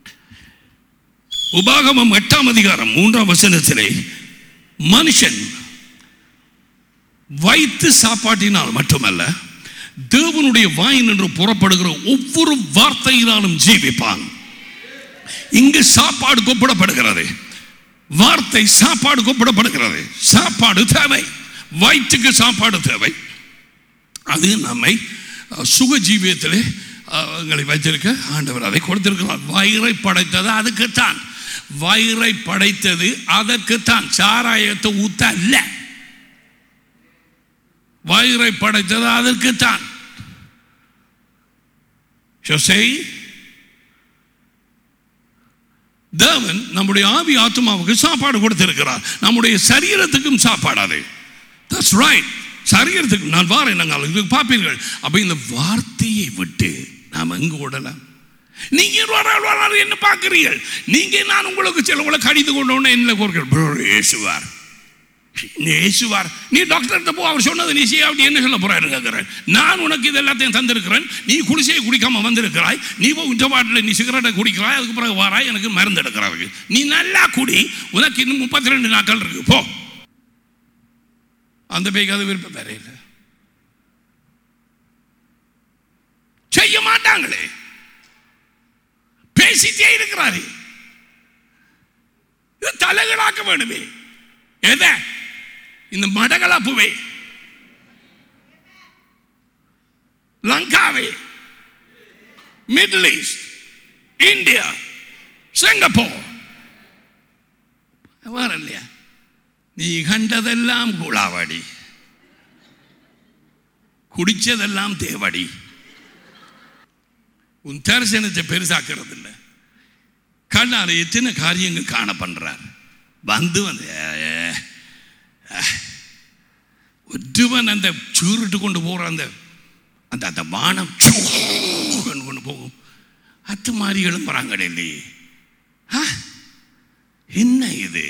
உபாகமம் எட்டாம் அதிகாரம் மூன்றாம் வசனத்திலே மனுஷன் வைத்து சாப்பாட்டினால் மட்டுமல்ல தேவனுடைய வாய் நின்று புறப்படுகிற ஒவ்வொரு வார்த்தையினாலும் ஜீவிப்பான் இங்கு சாப்பாடு கூப்பிடப்படுகிறது வார்த்தை சாப்பாடு கூப்பிடப்படுகிறது சாப்பாடு தேவை வயிற்றுக்கு சாப்பாடு தேவை அது நம்மை அஹ், சுக ஜீவியத்திலே அஹ், எங்களை வைத்திருக்க ஆண்டவர் அதை கொடுத்திருக்கிறார் வயிறை படைத்தது அதுக்குத்தான் வயிறை படைத்தது அதற்குத்தான் சாராயத்தை ஊத்த அல்ல வயிறை படைத்தது அதற்குத்தான் So say, தேவன் நம்முடைய ஆவி ஆத்மாவுக்கு சாப்பாடு கொடுத்திருக்கிறார் நம்முடைய சரீரத்துக்கும் சாப்பாடு அது தட்ஸ் ரைட் சரீரத்துக்கு நான் வாரேன் நாங்கள் இதுக்கு பார்ப்பீர்கள் அப்ப இந்த வார்த்தையை விட்டு நாம் எங்கு ஓடலாம் நீங்க வரால் வரால் என்ன பார்க்கிறீர்கள் நீங்க நான் உங்களுக்கு சில உங்களை கடித்து கொண்டு வந்து என்ன கோருங்கள் ஏசுவார் நீ ஏசுவார் நீ டாக்டர்கிட்ட போ அவர் சொன்னது நீ செய்ய அப்படி என்ன சொல்ல போறாரு கேட்கிறேன் நான் உனக்கு இது எல்லாத்தையும் தந்திருக்கிறேன் நீ குடிசையை குடிக்காம வந்திருக்கிறாய் நீ போய் உஞ்ச பாட்டில் நீ சிகரெட்டை குடிக்கிறாய் அதுக்கு பிறகு வாராய் எனக்கு மருந்து எடுக்கிறாரு நீ நல்லா குடி உனக்கு இன்னும் முப்பத்தி ரெண்டு நாட்கள் இருக்கு போ அந்த பேய்க்கு அது விருப்பம் வேற இல்லை செய்ய மாட்டாங்களே பேசிட்டே இருக்கிறாரு இது தலைகளாக்க வேணுமே எதை இந்த மடகலாப்புவை லங்காவை மிடில் ஈஸ்ட் இந்தியா சிங்கப்பூர் வேற இல்லையா நீ கண்டதெல்லாம் குளாவடி குடிச்சதெல்லாம் தேவடி உன் தரிசனத்தை பெருசாக்குறது இல்லை கண்ணால எத்தனை காரியங்கள் காண பண்றார் வந்து வந்து ஏ, ஏ, ஒருவன் அந்த சூருட்டு கொண்டு போற அந்த அந்த அந்த வானம் சூன்னு கொண்டு போகும் அத்து மாதிரி எழும்புறாங்க இல்லையே ஆ, என்ன இது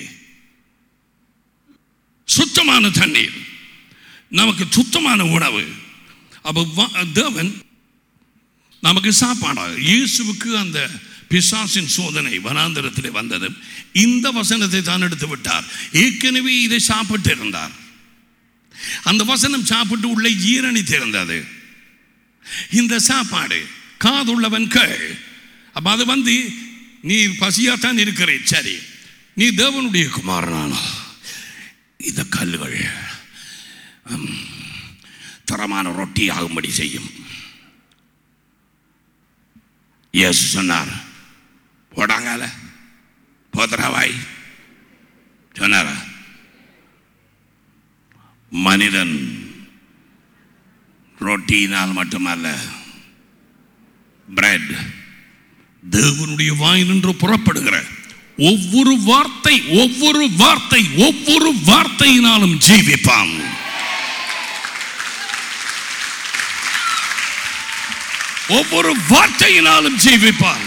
சுத்தமான தண்ணீர் நமக்கு சுத்தமான உணவு அப்ப வா- தேவன் நமக்கு சாப்பாடாக இயேசுவுக்கு அந்த பிசாசின் சோதனை வனாந்தரத்தில் வந்தது இந்த வசனத்தை தான் எடுத்து விட்டார் ஏற்கனவே இதை சாப்பிட்டு இருந்தார் அந்த வசனம் சாப்பிட்டு உள்ளே ஈரணித்திருந்தது இந்த சாப்பாடு காதுள்ளவன் கேள் அப்ப அது வந்து நீ பசியாத்தான் இருக்கிறேன் சரி நீ தேவனுடைய குமாரனானா இந்த கல்லுகள் ம், தரமான ரொட்டி ஆகும்படி செய்யும் இயேசு சொன்னார் போடாங்கால போதராவாய் சொன்னாரா மனிதன் ரொட்டியினால் மட்டுமல்ல பிரெட் தேவனுடைய வாயினின்று புறப்படுகிற ஒவ்வொரு வார்த்தை ஒவ்வொரு வார்த்தை ஒவ்வொரு வார்த்தையினாலும் ஜீவிப்பான் ஒவ்வொரு வார்த்தையினாலும் ஜீவிப்பான்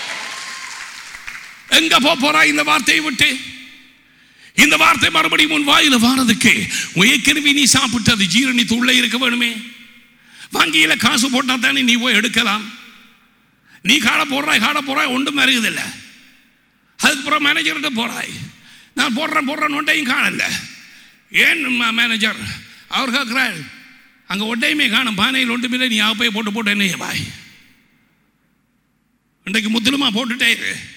எங்க போப் போறா இந்த வார்த்தையை விட்டு இந்த வார்த்தை மறுபடியும் உன் வாயில வாரதுக்கு ஏற்கனவே நீ சாப்பிட்டது ஜீரணித்து உள்ளே இருக்க வேணுமே வங்கியில காசு போட்டா தானே நீ போய் எடுக்கலாம் நீ காட போடுறாய் காட போறாய் ஒன்றும் மருகுதில்லை அதுக்கப்புறம் மேனேஜர்கிட்ட போறாய் நான் போடுறேன் போடுறேன் ஒன்றையும் காணல ஏன் ம- மேனேஜர் அவர் கேட்குறாள் அங்கே ஒன்றையுமே காணும் பானையில் ஒன்றுமில்லை நீ போய் போட்டு போட்டு என்ன பாய் இன்றைக்கு முத்திலுமா போட்டுட்டே இரு